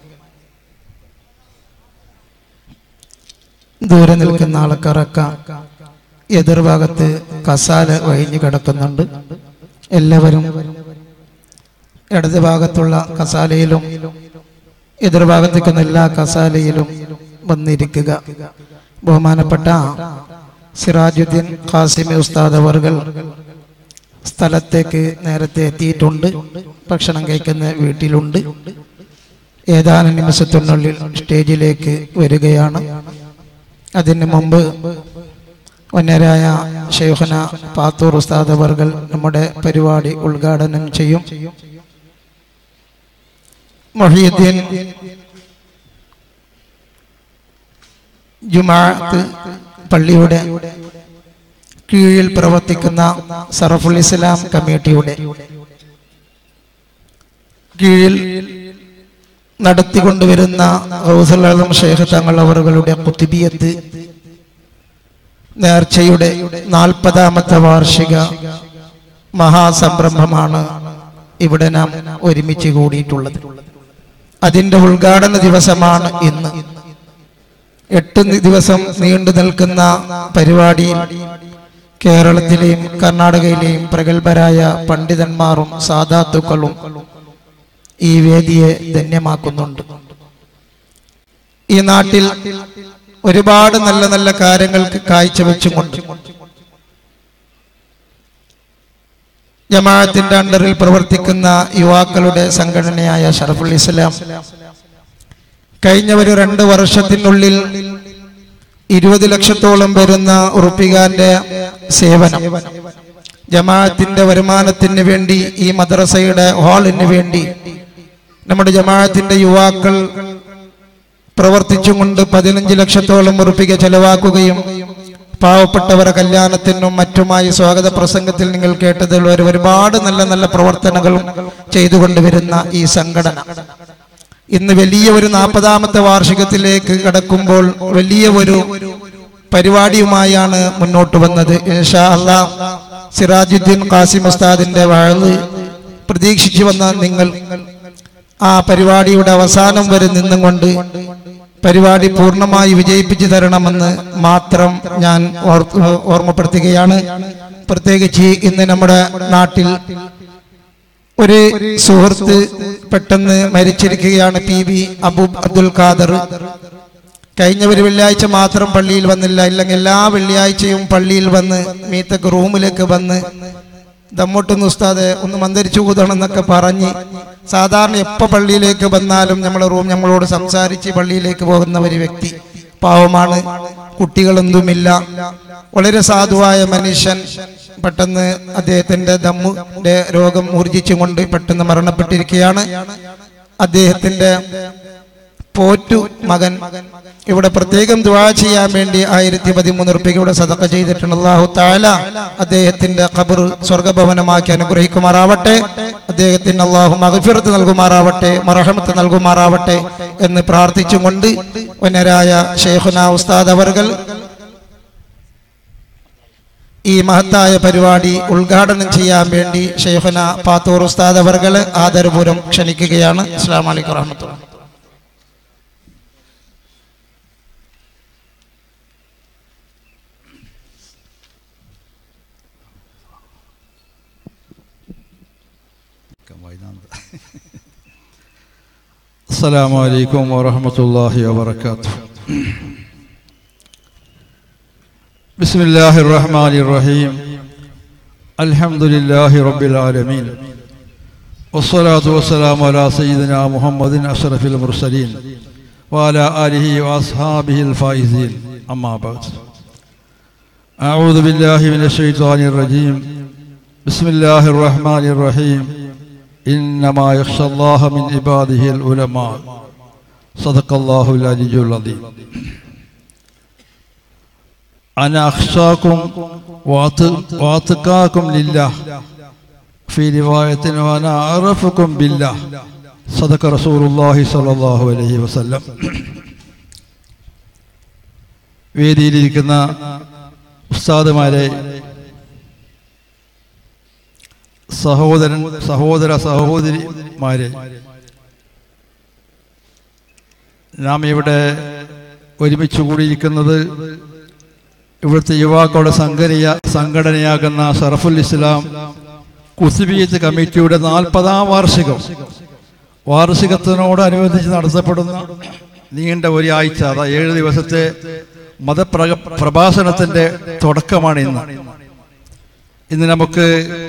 ദൂരെ നിൽക്കുന്ന ആൾക്കാരൊക്കെ എതിർഭാഗത്ത് കസാല ഒഴിഞ്ഞു കിടക്കുന്നുണ്ട് എല്ലാവരും ഇടത് ഭാഗത്തുള്ള കസാലയിലും എതിർഭാഗത്ത് നിൽക്കുന്ന എല്ലാ കസാലയിലും വന്നിരിക്കുക ബഹുമാനപ്പെട്ട സിറാജുദ്ദീൻ ഖാസിമി ഉസ്താദ് അവർകൾ സ്ഥലത്തേക്ക് നേരത്തെ എത്തിയിട്ടുണ്ട് ഭക്ഷണം കഴിക്കുന്ന വീട്ടിലുണ്ട് ഏതാനും നിമിഷത്തിനുള്ളിൽ സ്റ്റേജിലേക്ക് വരികയാണ് അതിന് മുമ്പ് വന്യരായ ഷെയ്ഖന പാത്തൂർ ഉസ്താദ് അവർകൾ നമ്മുടെ പരിപാടി ഉദ്ഘാടനം ചെയ്യും മൊഹീദ്ദീൻ ജുമാഅത്ത് പള്ളിയുടെ കീഴിൽ പ്രവർത്തിക്കുന്ന സറഫുൽ ഇസ്ലാം കമ്മിറ്റിയുടെ കീഴിൽ നടത്തിക്കൊണ്ടുവരുന്ന റൗസലം ഷേഖ് തങ്ങൾ അവറുകളുടെ കുത്തിബിയത്ത് നേർച്ചയുടെ നാൽപ്പതാമത്തെ വാർഷിക മഹാസംരംഭമാണ് ഇവിടെ നാം ഒരുമിച്ച് കൂടിയിട്ടുള്ളത് അതിന്റെ ഉദ്ഘാടന ദിവസമാണ് ഇന്ന് എട്ട് ദിവസം നീണ്ടു നിൽക്കുന്ന പരിപാടിയിൽ കേരളത്തിലെയും കർണാടകയിലെയും പ്രഗത്ഭരായ പണ്ഡിതന്മാരും സാധാത്തുക്കളും ഈ വേദിയെ ധന്യമാക്കുന്നുണ്ട് ഈ നാട്ടിൽ ഒരുപാട് നല്ല നല്ല കാര്യങ്ങൾക്ക് കാഴ്ചവെച്ചുകൊണ്ട് ജമാഅത്തിന്റെ അണ്ടറിൽ പ്രവർത്തിക്കുന്ന യുവാക്കളുടെ സംഘടനയായ ഷറഫുൽ ഇസ്ലാം കഴിഞ്ഞ ഒരു രണ്ട് വർഷത്തിനുള്ളിൽ ഇരുപത് ലക്ഷത്തോളം വരുന്ന ഉറുപ്പികാന്റെ സേവനം ജമാഅത്തിന്റെ വരുമാനത്തിന് വേണ്ടി ഈ മദ്രസയുടെ ഹാളിന് വേണ്ടി നമ്മുടെ ജമാഅത്തിന്റെ യുവാക്കൾ പ്രവർത്തിച്ചുകൊണ്ട് പതിനഞ്ച് ലക്ഷത്തോളം ഉറുപ്പിക ചെലവാക്കുകയും പാവപ്പെട്ടവരെ കല്യാണത്തിനും മറ്റുമായി സ്വാഗത പ്രസംഗത്തിൽ നിങ്ങൾ കേട്ടതിൽ ഒരു ഒരുപാട് നല്ല നല്ല പ്രവർത്തനങ്ങളും ചെയ്തുകൊണ്ടുവരുന്ന ഈ സംഘടന ഇന്ന് വലിയ ഒരു നാൽപ്പതാമത്തെ വാർഷികത്തിലേക്ക് കടക്കുമ്പോൾ വലിയ ഒരു പരിപാടിയുമായാണ് മുന്നോട്ട് വന്നത് ഇൻഷാ അല്ലാ സിറാജുദ്ദീൻ ഖാസിം ഉസ്താദിന്റെ വാഴ് പ്രതീക്ഷിച്ചു വന്ന നിങ്ങൾ ആ പരിപാടിയുടെ അവസാനം വരെ നിന്നും കൊണ്ട് പരിപാടി പൂർണ്ണമായി വിജയിപ്പിച്ചു തരണമെന്ന് മാത്രം ഞാൻ ഓർ- ഓർമ്മപ്പെടുത്തുകയാണ് പ്രത്യേകിച്ച് ഇന്ന് നമ്മുടെ നാട്ടിൽ ഒരു സുഹൃത്ത് പെട്ടെന്ന് മരിച്ചിരിക്കുകയാണ് പി വി അബു അബ്ദുൽ ഖാദർ കഴിഞ്ഞ ഒരു വെള്ളിയാഴ്ച മാത്രം പള്ളിയിൽ വന്നില്ല ഇല്ലെങ്കിൽ എല്ലാ വെള്ളിയാഴ്ചയും പള്ളിയിൽ വന്ന് മീത്തക്ക് റൂമിലേക്ക് വന്ന് ദമ്മൊട്ടുന്ന ഉസ്താദെ ഒന്ന് മന്ദരിച്ചു കൂതണം എന്നൊക്കെ പറഞ്ഞ് സാധാരണ എപ്പോൾ പള്ളിയിലേക്ക് വന്നാലും നമ്മളെ റൂം നമ്മളോട് സംസാരിച്ച് പള്ളിയിലേക്ക് പോകുന്ന ഒരു വ്യക്തി പാവമാണ് കുട്ടികളൊന്നുമില്ല വളരെ സാധുവായ മനുഷ്യൻ പെട്ടെന്ന് അദ്ദേഹത്തിന്റെ ദമ്മുടെ രോഗം ഊർജിച്ചുകൊണ്ട് പെട്ടെന്ന് മരണപ്പെട്ടിരിക്കുകയാണ് അദ്ദേഹത്തിന്റെ പോറ്റു മകൻ ഇവിടെ പ്രത്യേകം ദുആ ചെയ്യാൻ വേണ്ടി ആയിരത്തി പതിമൂന്ന് റുപ്യയുടെ സദക്ക ചെയ്തിട്ടുണ്ട് അള്ളാഹു താല അദ്ദേഹത്തിന്റെ ഖബർ സ്വർഗഭവനമാക്കി അനുഗ്രഹിക്കുമാറാവട്ടെ അദ്ദേഹത്തിന് അള്ളാഹു മഗ്ഫിറത്ത് നൽകുമാറാവട്ടെ മറഹമത്ത് നൽകുമാറാവട്ടെ എന്ന് പ്രാർത്ഥിച്ചുകൊണ്ട് വനരായ ഷെയ്ഖുന ഉസ്താദ് അവർകൾ ഈ മഹത്തായ പരിപാടി ഉദ്ഘാടനം ചെയ്യാൻ വേണ്ടി ഷെയ്ഖന പാത്തൂർ ഉസ്താദ് അവർകളെ ആദരപൂർവ്വം ക്ഷണിക്കുകയാണ് അസ്സാം വലൈക്കും വാഹമത്തുള്ള السلام عليكم ورحمة الله وبركاته بسم الله الرحمن الرحيم الحمد لله رب العالمين والصلاة والسلام على سيدنا محمد أشرف المرسلين وعلى آله وأصحابه الفائزين أما بعد أعوذ بالله من الشيطان الرجيم بسم الله الرحمن الرحيم إنما يخشى الله من عباده العلماء صدق الله العلي العظيم أنا أخشاكم وأت- وأتقاكم لله في رواية وأنا أعرفكم بالله صدق رسول الله صلى الله عليه وسلم വേദിയിലിരിക്കുന്ന ഉസ്താദുമാരെ സഹോദരൻ സഹോദര സഹോദരിമാരെ നാം ഇവിടെ ഒരുമിച്ച് കൂടിയിരിക്കുന്നത് ഇവിടുത്തെ യുവാക്കളുടെ സംഘടനയ സംഘടനയാകുന്ന ഷറഫുൽ ഇസ്ലാം കുസുബിയത്ത് കമ്മിറ്റിയുടെ നാൽപ്പതാം വാർഷികം വാർഷികത്തിനോടനുബന്ധിച്ച് നടത്തപ്പെടുന്ന നീണ്ട ഒരാഴ്ച അതാ ഏഴ് ദിവസത്തെ മതപ്രക പ്രഭാഷണത്തിന്റെ തുടക്കമാണ് ഇന്ന് ഇന്ന് നമുക്ക്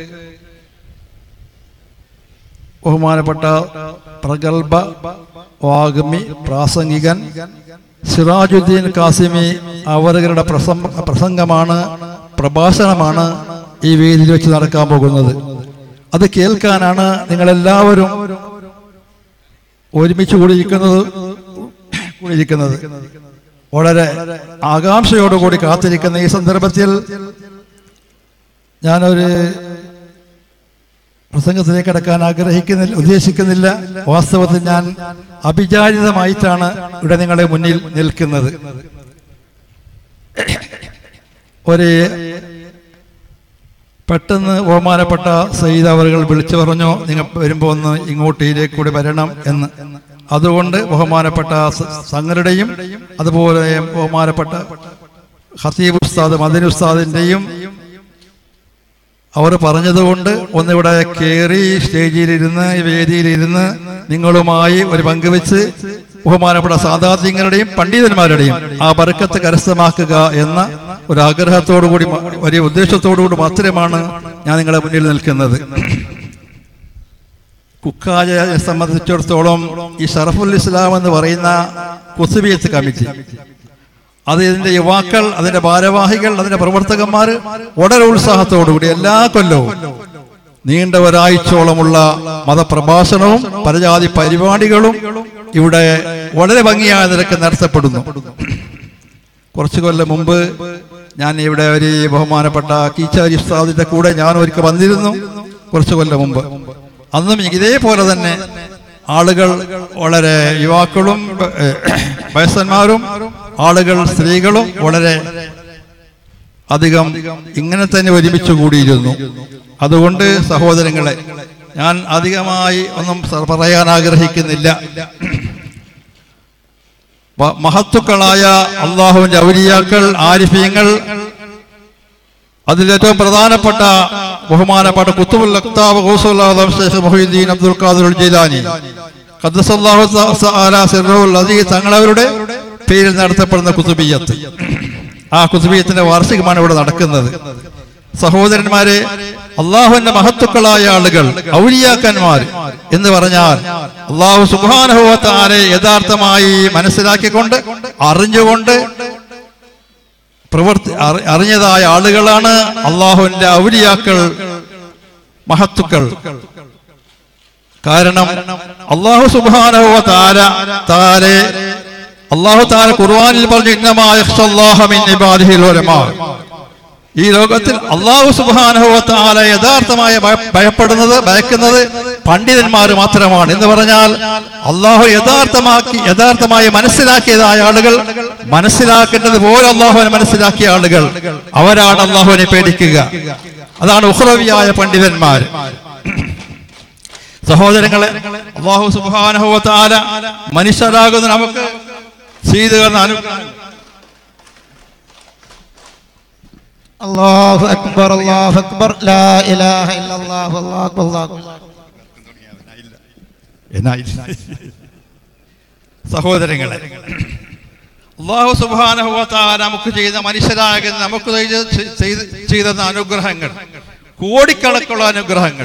ബഹുമാനപ്പെട്ട പ്രഗത്ഭ വാഗ്മി പ്രാസംഗികൻ സിറാജുദ്ദീൻ കാസിമി അവരുടെ പ്രസം- പ്രസംഗമാണ് പ്രഭാഷണമാണ് ഈ വേദിയിൽ വെച്ച് നടക്കാൻ പോകുന്നത് അത് കേൾക്കാനാണ് നിങ്ങളെല്ലാവരും ഒരുമിച്ച് കൂടിയിരിക്കുന്നത് കൂടിയിരിക്കുന്നത് വളരെ ആകാംക്ഷയോടുകൂടി കാത്തിരിക്കുന്ന ഈ സന്ദർഭത്തിൽ ഞാനൊരു പ്രസംഗത്തിലേക്ക് കടക്കാൻ ആഗ്രഹിക്കുന്നില്ല ഉദ്ദേശിക്കുന്നില്ല വാസ്തവത്തിൽ ഞാൻ അഭിചാരിതമായിട്ടാണ് ഇവിടെ നിങ്ങളുടെ മുന്നിൽ നിൽക്കുന്നത് ഒരു പെട്ടെന്ന് ബഹുമാനപ്പെട്ട സയ്യിദ് അവറുകൾ വിളിച്ചു പറഞ്ഞു നിങ്ങൾ വരുമ്പോൾ ഒന്ന് ഇങ്ങോട്ട് ഇതിലേക്ക് കൂടി വരണം എന്ന് അതുകൊണ്ട് ബഹുമാനപ്പെട്ട സ- സംഘരുടെയും അതുപോലെ ബഹുമാനപ്പെട്ട ഹസീബ് ഉസ്താദ് മദനി ഉസ്താദിന്റെയും അവർ പറഞ്ഞതുകൊണ്ട് ഒന്നിവിടെ കയറി സ്റ്റേജിലിരുന്ന് ഈ വേദിയിലിരുന്ന് നിങ്ങളുമായി ഒരു പങ്കുവെച്ച് ബഹുമാനപ്പെട്ട സാധാത്യങ്ങളുടെയും പണ്ഡിതന്മാരുടെയും ആ ബർക്കത്ത് കരസ്ഥമാക്കുക എന്ന ഒരു ആഗ്രഹത്തോടു കൂടി മ- വലിയ ഉദ്ദേശത്തോടു കൂടി മാത്രമാണ് ഞാൻ നിങ്ങളുടെ മുന്നിൽ നിൽക്കുന്നത് കുക്കാജയെ സംബന്ധിച്ചിടത്തോളം ഈ ഷറഫുൽ ഇസ്ലാം എന്ന് പറയുന്ന കുസുബിയത്ത് കമ്മിറ്റി അത് ഇതിന്റെ യുവാക്കൾ അതിന്റെ ഭാരവാഹികൾ അതിന്റെ പ്രവർത്തകന്മാർ വളരെ ഉത്സാഹത്തോടുകൂടി എല്ലാ കൊല്ലവും നീണ്ട ഒരാഴ്ചയോളമുള്ള മതപ്രഭാഷണവും പലജാതി പരിപാടികളും ഇവിടെ വളരെ ഭംഗിയായ നിരക്ക് നടത്തപ്പെടുന്നു കുറച്ചു കൊല്ലം മുമ്പ് ഞാൻ ഇവിടെ ഒരു ബഹുമാനപ്പെട്ട കീച്ചാരി ഉസ്താദിന്റെ കൂടെ ഞാൻ ഒരിക്കൽ വന്നിരുന്നു കുറച്ചു കൊല്ലം മുമ്പ് അന്നും ഇതേപോലെ തന്നെ ആളുകൾ വളരെ യുവാക്കളും ഏഹ്, വയസ്സന്മാരും ആളുകൾ സ്ത്രീകളും വളരെ അധികം ഇങ്ങനെ തന്നെ ഒരുമിച്ച് കൂടിയിരുന്നു അതുകൊണ്ട് സഹോദരങ്ങളെ ഞാൻ അധികമായി ഒന്നും സ- പറയാൻ ആഗ്രഹിക്കുന്നില്ല വ- മഹത്തുക്കളായ അള്ളാഹുവിന്റെ ഔലിയാക്കൾ ആരിഫ്യങ്ങൾ അതിലേറ്റവും പ്രധാനപ്പെട്ട ബഹുമാനപ്പെട്ട കുത്തുബുൽ അക്താബ് ഗൗസുൽ ആദം Sheikh Muhiyuddin Abdul Qadir Jilani ഖദ്ദസല്ലാഹു തആല സിർറുൽ അസീസ് തങ്ങളവരുടെ പേരിൽ നടത്തപ്പെടുന്ന കുത്തുബിയത്ത് ആ കുത്തുബിയത്തിന്റെ വാർഷികമാണ് ഇവിടെ നടക്കുന്നത് സഹോദരന്മാരെ അള്ളാഹുവിന്റെ മഹത്തുക്കളായ ആളുകൾ ഔലിയാക്കന്മാർ എന്ന് പറഞ്ഞാൽ അള്ളാഹു സുബാനുഭവത്താരെ യഥാർത്ഥമായി മനസ്സിലാക്കിക്കൊണ്ട് അറിഞ്ഞുകൊണ്ട് പ്രവർത്തി അറി- അറിഞ്ഞതായ ആളുകളാണ് അള്ളാഹുവിന്റെ ഔലിയാക്കൾ മഹത്തുക്കൾ കാരണം അള്ളാഹു സുബാനഹുവ താര താരെ അള്ളാഹു താര ഖുർആനിൽ പറഞ്ഞു ഇന്നമായ ഈ ലോകത്തിൽ അള്ളാഹു സുബാനഹുവ താല യഥാർത്ഥമായ ഭയ- ഭയപ്പെടുന്നത് ഭയക്കുന്നത് പണ്ഡിതന്മാർ മാത്രമാണ് എന്ന് പറഞ്ഞാൽ അള്ളാഹു യഥാർത്ഥമാക്കി യഥാർത്ഥമായി മനസ്സിലാക്കിയതായ ആളുകൾ മനസ്സിലാക്കേണ്ടത് പോലെ അള്ളാഹുവിനെ മനസ്സിലാക്കിയ ആളുകൾ അവരാണ് അള്ളാഹുവിനെ പേടിക്കുക അതാണ് ഉഹ്റവിയായ പണ്ഡിതന്മാർ സഹോദരങ്ങളെ അള്ളാഹു സുബാനുഭവത്താല മനുഷ്യരാകുന്ന നമുക്ക് ചെയ്തു തന്ന അനുഗ്രഹം അല്ലാഹു അക്ബർ അല്ലാഹു അക്ബർ ലാ ഇലാഹ ഇല്ലല്ലാഹു അല്ലാഹു അക്ബർ അല്ലാഹു അക്ബർ. എന്നായി സഹോദരങ്ങളെ അള്ളാഹു സുബാനുഭവത്താല നമുക്ക് ചെയ്ത മനുഷ്യരാകുന്ന നമുക്ക് ചെയ്ത- ചെയ്ത് ചെയ്ത അനുഗ്രഹങ്ങൾ കോടിക്കണക്കുള്ള അനുഗ്രഹങ്ങൾ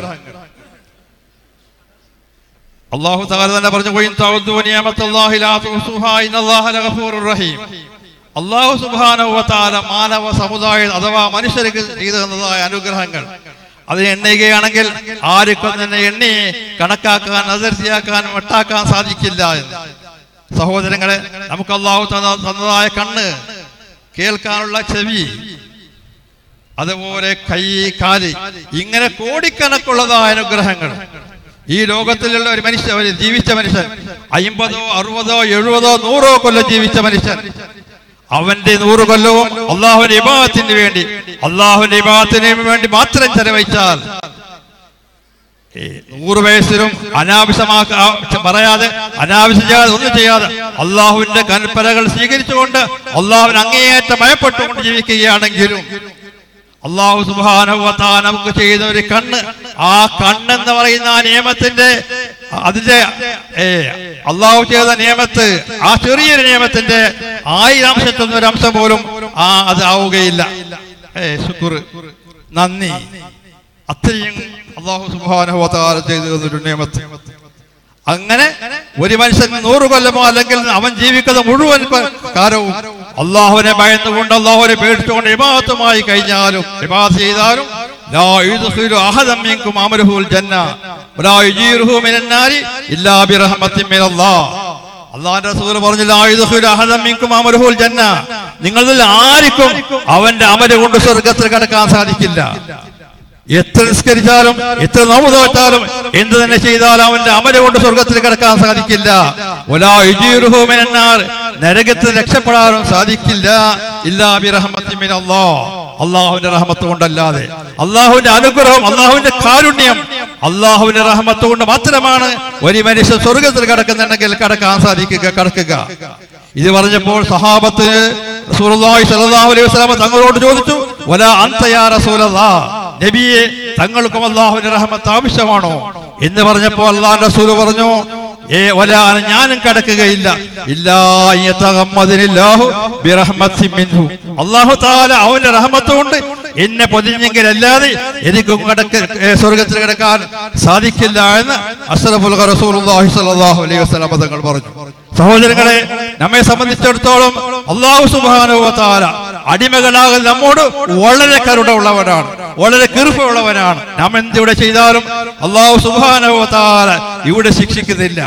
അള്ളാഹു താല തന്നെ പറഞ്ഞു "വഇൻ തഅുദ്ദു നിഅമത്തല്ലാഹി ലാ തുഹ്സുഹാ ഇന്നല്ലാഹ ലഗഫൂറുർ റഹീം അള്ളാഹു സുബ്ഹാനഹു വ തആല മാനവ സമുദായം അഥവാ മനുഷ്യർക്ക് ചെയ്തു തന്നതായ അനുഗ്രഹങ്ങൾ അത് എണ്ണുകയാണെങ്കിൽ ആർക്കും തന്നെ എണ്ണി കണക്കാക്കാൻ അതിർത്തിയാക്കാൻ വെട്ടാക്കാൻ സാധിക്കില്ല എന്ന് സഹോദരങ്ങളെ നമുക്ക് അള്ളാഹു തന്ന- തന്നതായ കണ്ണ് കേൾക്കാനുള്ള ചെവി അതുപോലെ കൈ കാല് ഇങ്ങനെ കോടിക്കണക്കുള്ളതായ അനുഗ്രഹങ്ങൾ ഈ ലോകത്തിലുള്ള ഒരു മനുഷ്യൻ ഒരു ജീവിച്ച മനുഷ്യൻ അയിമ്പതോ അറുപതോ എഴുപതോ നൂറോ കൊല്ലം ജീവിച്ച മനുഷ്യൻ അവന്റെ നൂറ് കൊല്ലവും അള്ളാഹുവിന്റെ വിഭാഗത്തിന് വേണ്ടി അള്ളാഹുവിന്റെ വിഭാഗത്തിന് വേണ്ടി മാത്രം ചെലവഴിച്ചാൽ ഈ നൂറ് വയസ്സിലും അനാവശ്യമാക്ക പറയാതെ അനാവശ്യം ചെയ്യാതെ ഒന്നും ചെയ്യാതെ അള്ളാഹുവിന്റെ കൽപ്പനകൾ സ്വീകരിച്ചുകൊണ്ട് അള്ളാഹുവിന് അങ്ങേയറ്റം ഭയപ്പെട്ടുകൊണ്ട് ജീവിക്കുകയാണെങ്കിലും അള്ളാഹു സുബാനുവത്താ നമുക്ക് ചെയ്ത ഒരു കണ്ണ് ആ കണ്ണെന്ന് പറയുന്ന ആ നിയമത്തിന്റെ അതിന്റെ ഏ അള്ളാഹു ചെയ്ത നിയമത്ത് ആ ചെറിയൊരു നിയമത്തിന്റെ ആയിരം അംശത്തൊന്നും ഒരു അംശം പോലും ആ അത് ആവുകയില്ല ഏ ശുക്ർ നന്ദി അത്രയും അള്ളാഹു സുബാനുവത്താല ചെയ്തു തന്നൊരു നിയമത്ത് അങ്ങനെ ഒരു മനുഷ്യൻ നൂറ് കൊല്ലമോ അല്ലെങ്കിൽ അവൻ ജീവിക്കുന്ന മുഴുവൻ പ- കാലവും അള്ളാഹുവിനെ ഭയന്നുകൊണ്ട് അള്ളാഹുവിനെ പേടിച്ചുകൊണ്ട് ഇബാദത്തുമായി കഴിഞ്ഞാലും ഇബാദത്ത് ചെയ്താലും ലാ യുദ്ഖിലു അഹദൻ മിൻകും അമലുഹുൽ ജന്ന വലാ യുജീറുഹു മിനൻ നാരി ഇല്ലാ ബിറഹ്മത്തിൻ മിനല്ലാഹ് അള്ളാഹിന്റെ റസൂൽ പറഞ്ഞു ലാ യുദ്ഖിലു അഹദൻ മിൻകും അമലുഹുൽ ജന്ന നിങ്ങളിൽ ആർക്കും അവന്റെ അമല് കൊണ്ട് സ്വർഗ്ഗത്തിൽ കടക്കാൻ സാധിക്കില്ല എത്ര നിസ്കരിച്ചാലും എത്ര നോമ്പ് തോറ്റാലും എന്ത് തന്നെ ചെയ്താലും അവന്റെ അമല കൊണ്ട് സ്വർഗത്തിൽ കിടക്കാൻ സാധിക്കില്ല ഒലാ യുജീറുഹു മിനന്നാർ. നരകത്തിൽ രക്ഷപ്പെടാനും സാധിക്കില്ല ഇല്ലാ ബിറഹ്മത്തിൻ മിനല്ലാഹ്. അള്ളാഹുവിന്റെ റഹ്മത്ത് കൊണ്ടല്ലാതെ അള്ളാഹുവിന്റെ അനുഗ്രഹം അള്ളാഹുവിന്റെ കാരുണ്യം അള്ളാഹുവിന്റെ റഹ്മത്ത് കൊണ്ട് മാത്രമാണ് ഒരു മനുഷ്യൻ സ്വർഗത്തിൽ കിടക്കുന്നുണ്ടെങ്കിൽ കടക്കാൻ സാധിക്കുക കടക്കുക ഇത് പറഞ്ഞപ്പോൾ സഹാബത്തിന് റസൂലുള്ളാഹി സ്വല്ലല്ലാഹു അലൈഹി വസല്ലം തങ്ങളോട് ചോദിച്ചു വലാ അൻത യാ റസൂലല്ലാഹ് നബിയെ തങ്ങൾക്കും അള്ളാഹുവിന്റെ റഹ്മത്ത് ആവശ്യമാണോ എന്ന് പറഞ്ഞപ്പോൾ അള്ളാഹുന്റെ റസൂൽ പറഞ്ഞു ഏ വലാ ഞാനും കടക്കുകയില്ല ഇല്ലാ യതഗമ്മദിനില്ലാഹു ബിറഹ്മത്തിൻ മിൻഹു അല്ലാഹു തആല അവന്റെ റഹ്മത്ത് കൊണ്ട് എന്നെ പൊതിഞ്ഞെങ്കിൽ അല്ലാതെ എനിക്കും കടക്ക ഏ, സ്വർഗത്തിൽ കിടക്കാൻ സാധിക്കില്ല എന്ന് അഷ്റഫുൽ റസൂലുള്ളാഹി സ്വല്ലല്ലാഹു അലൈഹി വസല്ലം തങ്ങൾ പറഞ്ഞു സഹോദരങ്ങളെ നമ്മെ സംബന്ധിച്ചിടത്തോളം അള്ളാഹു സുബ്ഹാനഹു വ തആല അടിമകളാകുന്ന നമ്മോട് വളരെ കരുണ ഉള്ളവനാണ് വളരെ കീർപ്പുള്ളവനാണ് നാം എന്തിവിടെ ചെയ്താലും അള്ളാഹു സുബ്ഹാനഹു വ തആല ഇവിടെ ശിക്ഷിക്കുന്നില്ല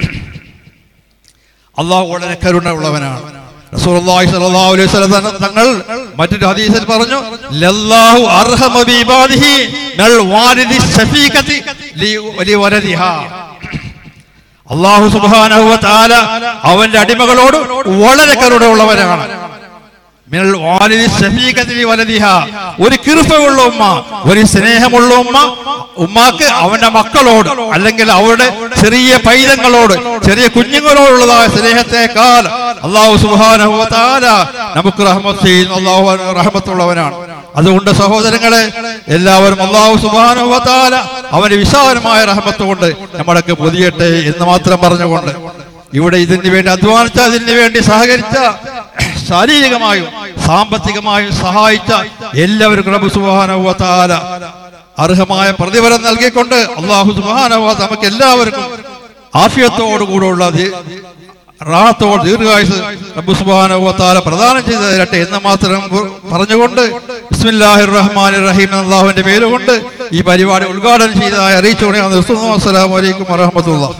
അള്ളാഹു വളരെ കരുണ ഉള്ളവനാണ് റസൂലുള്ളാഹി സ്വല്ലല്ലാഹു അലൈഹി വസല്ലം തങ്ങൾ- തങ്ങൾ മറ്റൊരു ഹദീസിൽ പറഞ്ഞു ലല്ലാഹു അർഹമ ബിഇബാദിഹി മിനൽ വാലിദി ശഫീഖതി ലി- ലിവലദിഹാ അള്ളാഹു സുബ്ഹാനഹു വ തആല അവന്റെ അടിമകളോട് വളരെ കരുണയുള്ളവനാണ് മിനൽ വാലിദി ശഫീഖതി ലിവലദിഹാ. ഒരു കൃപയുള്ള ഉമ്മ ഒരു സ്നേഹമുള്ള ഉമ്മ ഉമ്മാക്ക് അവന്റെ മക്കളോട് അല്ലെങ്കിൽ അവരുടെ ചെറിയ പൈതങ്ങളോട് ചെറിയ കുഞ്ഞുങ്ങളോടുള്ളതായ സ്നേഹത്തെക്കാൾ അള്ളാഹു സുബ്ഹാനഹു വ തആല നമുക്ക് റഹ്മത്ത് ചെയ്യുന്ന അള്ളാഹു റഹ്മത്തുള്ളവനാണ് അതുകൊണ്ട് സഹോദരങ്ങളെ എല്ലാവരും അള്ളാഹു സുബ്ഹാനഹു വ തആല അവന്റെ വിശാലമായ റഹ്മത്ത് കൊണ്ട് നമ്മളൊക്കെ പൊതിയട്ടെ എന്ന് മാത്രം പറഞ്ഞുകൊണ്ട് ഇവിടെ ഇതിന് വേണ്ടി അധ്വാനിച്ച അതിന് വേണ്ടി സഹകരിച്ച ശാരീരികമായും സാമ്പത്തികമായും സഹായിച്ച എല്ലാവർക്കും റബ്ബ് സുബ്ഹാനഹു വ തആല അർഹമായ പ്രതിഫലം നൽകിക്കൊണ്ട് അള്ളാഹു സുബ്ഹാനഹു വ തആല നമുക്ക് എല്ലാവർക്കും ആഫിയത്തോടുകൂടെയുള്ള ദീ- റാഹത്തോട് ദീർഘായുസ് റബ്ബ് സുബ്ഹാനഹു വ തആല പ്രദാനം ചെയ്തു തരട്ടെ എന്ന് മാത്രം പ- പറഞ്ഞുകൊണ്ട് ബിസ്മില്ലാഹിർ റഹ്മാനിർ റഹീം എന്ന അള്ളാഹുവിന്റെ പേരുകൊണ്ട് ഈ പരിപാടി ഉദ്ഘാടനം ചെയ്തതായി അറിയിച്ചുകൊണ്ട് അസ്സലാമു അലൈക്കും വറഹ്മത്തുള്ളാഹി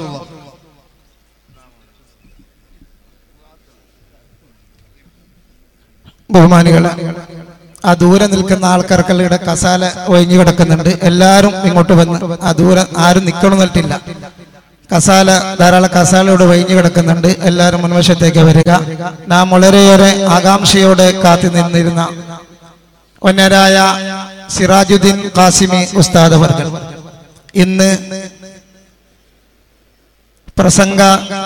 ബഹുമാനികളെ ആ ദൂരെ നിൽക്കുന്ന ആൾക്കാർക്കെല്ലാം ഇവിടെ കസാല ഒഴിഞ്ഞു കിടക്കുന്നുണ്ട് എല്ലാവരും ഇങ്ങോട്ട് വന്ന് ആ ദൂരെ ആരും നിൽക്കണമെന്നിട്ടില്ല കസാല ധാരാളം കസാല ഇവിടെ ഒഴിഞ്ഞു കിടക്കുന്നുണ്ട് എല്ലാവരും മുൻവശത്തേക്ക് വരിക നാം വളരെയേറെ ആകാംക്ഷയോടെ കാത്തു നിന്നിരുന്ന ഒന്നരായ സിറാജുദ്ദീൻ ഖാസിമി ഉസ്താദ് അവർകൾ ഇന്ന് പ്രസംഗ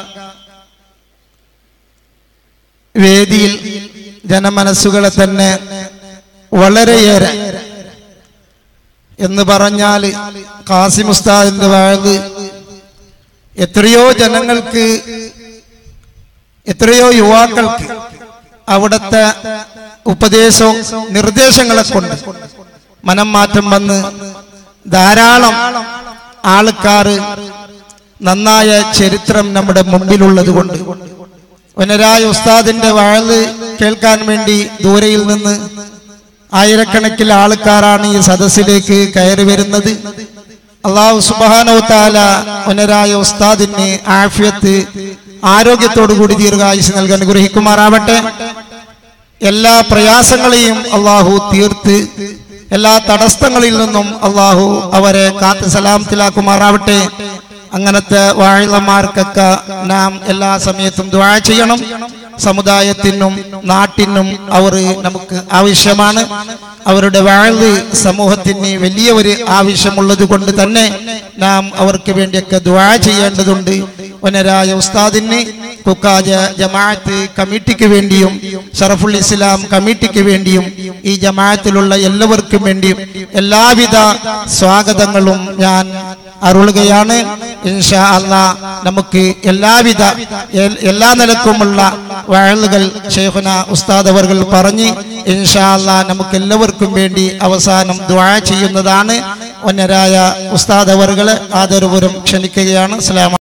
വേദിയിൽ ജനമനസ്സുകളെ തന്നെ വളരെയേറെ എന്ന് പറഞ്ഞാൽ ഖാസിം ഉസ്താദിന്റെ വാഴ് എത്രയോ ജനങ്ങൾക്ക് എത്രയോ യുവാക്കൾക്ക് അവിടുത്തെ ഉപദേശവും നിർദ്ദേശങ്ങളെ കൊണ്ട് മനം മാറ്റം വന്ന് ധാരാളം ആൾക്കാർ നന്നായ ചരിത്രം നമ്മുടെ മുമ്പിലുള്ളത് കൊണ്ട് വനരായ ഉസ്താദിന്റെ വാഴ് കേൾക്കാൻ വേണ്ടി ദൂരയിൽ നിന്ന് ആയിരക്കണക്കിന് ആൾക്കാരാണ് ഈ സദസ്സിലേക്ക് കയറി വരുന്നത് അള്ളാഹു സുബാനോ താല വനരായ ഉസ്താദിന് ആഫിയത്ത് ആരോഗ്യത്തോടു കൂടി ദീർഘായുസ് നൽകാൻ ഗ്രഹിക്കുമാറാവട്ടെ എല്ലാ പ്രയാസങ്ങളെയും അള്ളാഹു തീർത്ത് എല്ലാ തടസ്സങ്ങളിൽ നിന്നും അള്ളാഹു അവരെ കാത്ത് സലാമത്തിലാക്കുമാറാവട്ടെ അങ്ങനത്തെ വാഴിളമാർക്കൊക്കെ നാം എല്ലാ സമയത്തും ദ്വാ ചെയ്യണം സമുദായത്തിനും നാട്ടിനും അവർ നമുക്ക് ആവശ്യമാണ് അവരുടെ വാഴ് സമൂഹത്തിന് വലിയ ഒരു ആവശ്യമുള്ളത് കൊണ്ട് തന്നെ നാം അവർക്ക് വേണ്ടിയൊക്കെ ദ്വാ ചെയ്യേണ്ടതുണ്ട് വനരായ ഉസ്താദിന് കുക്കാജ ജമാഅത്ത് കമ്മിറ്റിക്ക് വേണ്ടിയും ഷറഫുൽ ഇസ്ലാം കമ്മിറ്റിക്ക് വേണ്ടിയും ഈ ജമാഅത്തിലുള്ള എല്ലാവർക്കും വേണ്ടിയും എല്ലാവിധ സ്വാഗതങ്ങളും ഞാൻ അരുളുകയാണ് ഇൻഷാ അല്ലാ നമുക്ക് എല്ലാവിധ എൽ- എല്ലാ നിലക്കുമുള്ള വഴലുകൾ ഷെയ്ഖുന ഉസ്താദ് അവർകൾ പറഞ്ഞ് ഇൻഷാ അല്ലാ നമുക്ക് എല്ലാവർക്കും വേണ്ടി അവസാനം ദ്വാ ചെയ്യുന്നതാണ് ഒന്നരായ ഉസ്താദ് അവർകളെ ആദരപൂർവ്വം ക്ഷണിക്കുകയാണ് അസ്സലാമു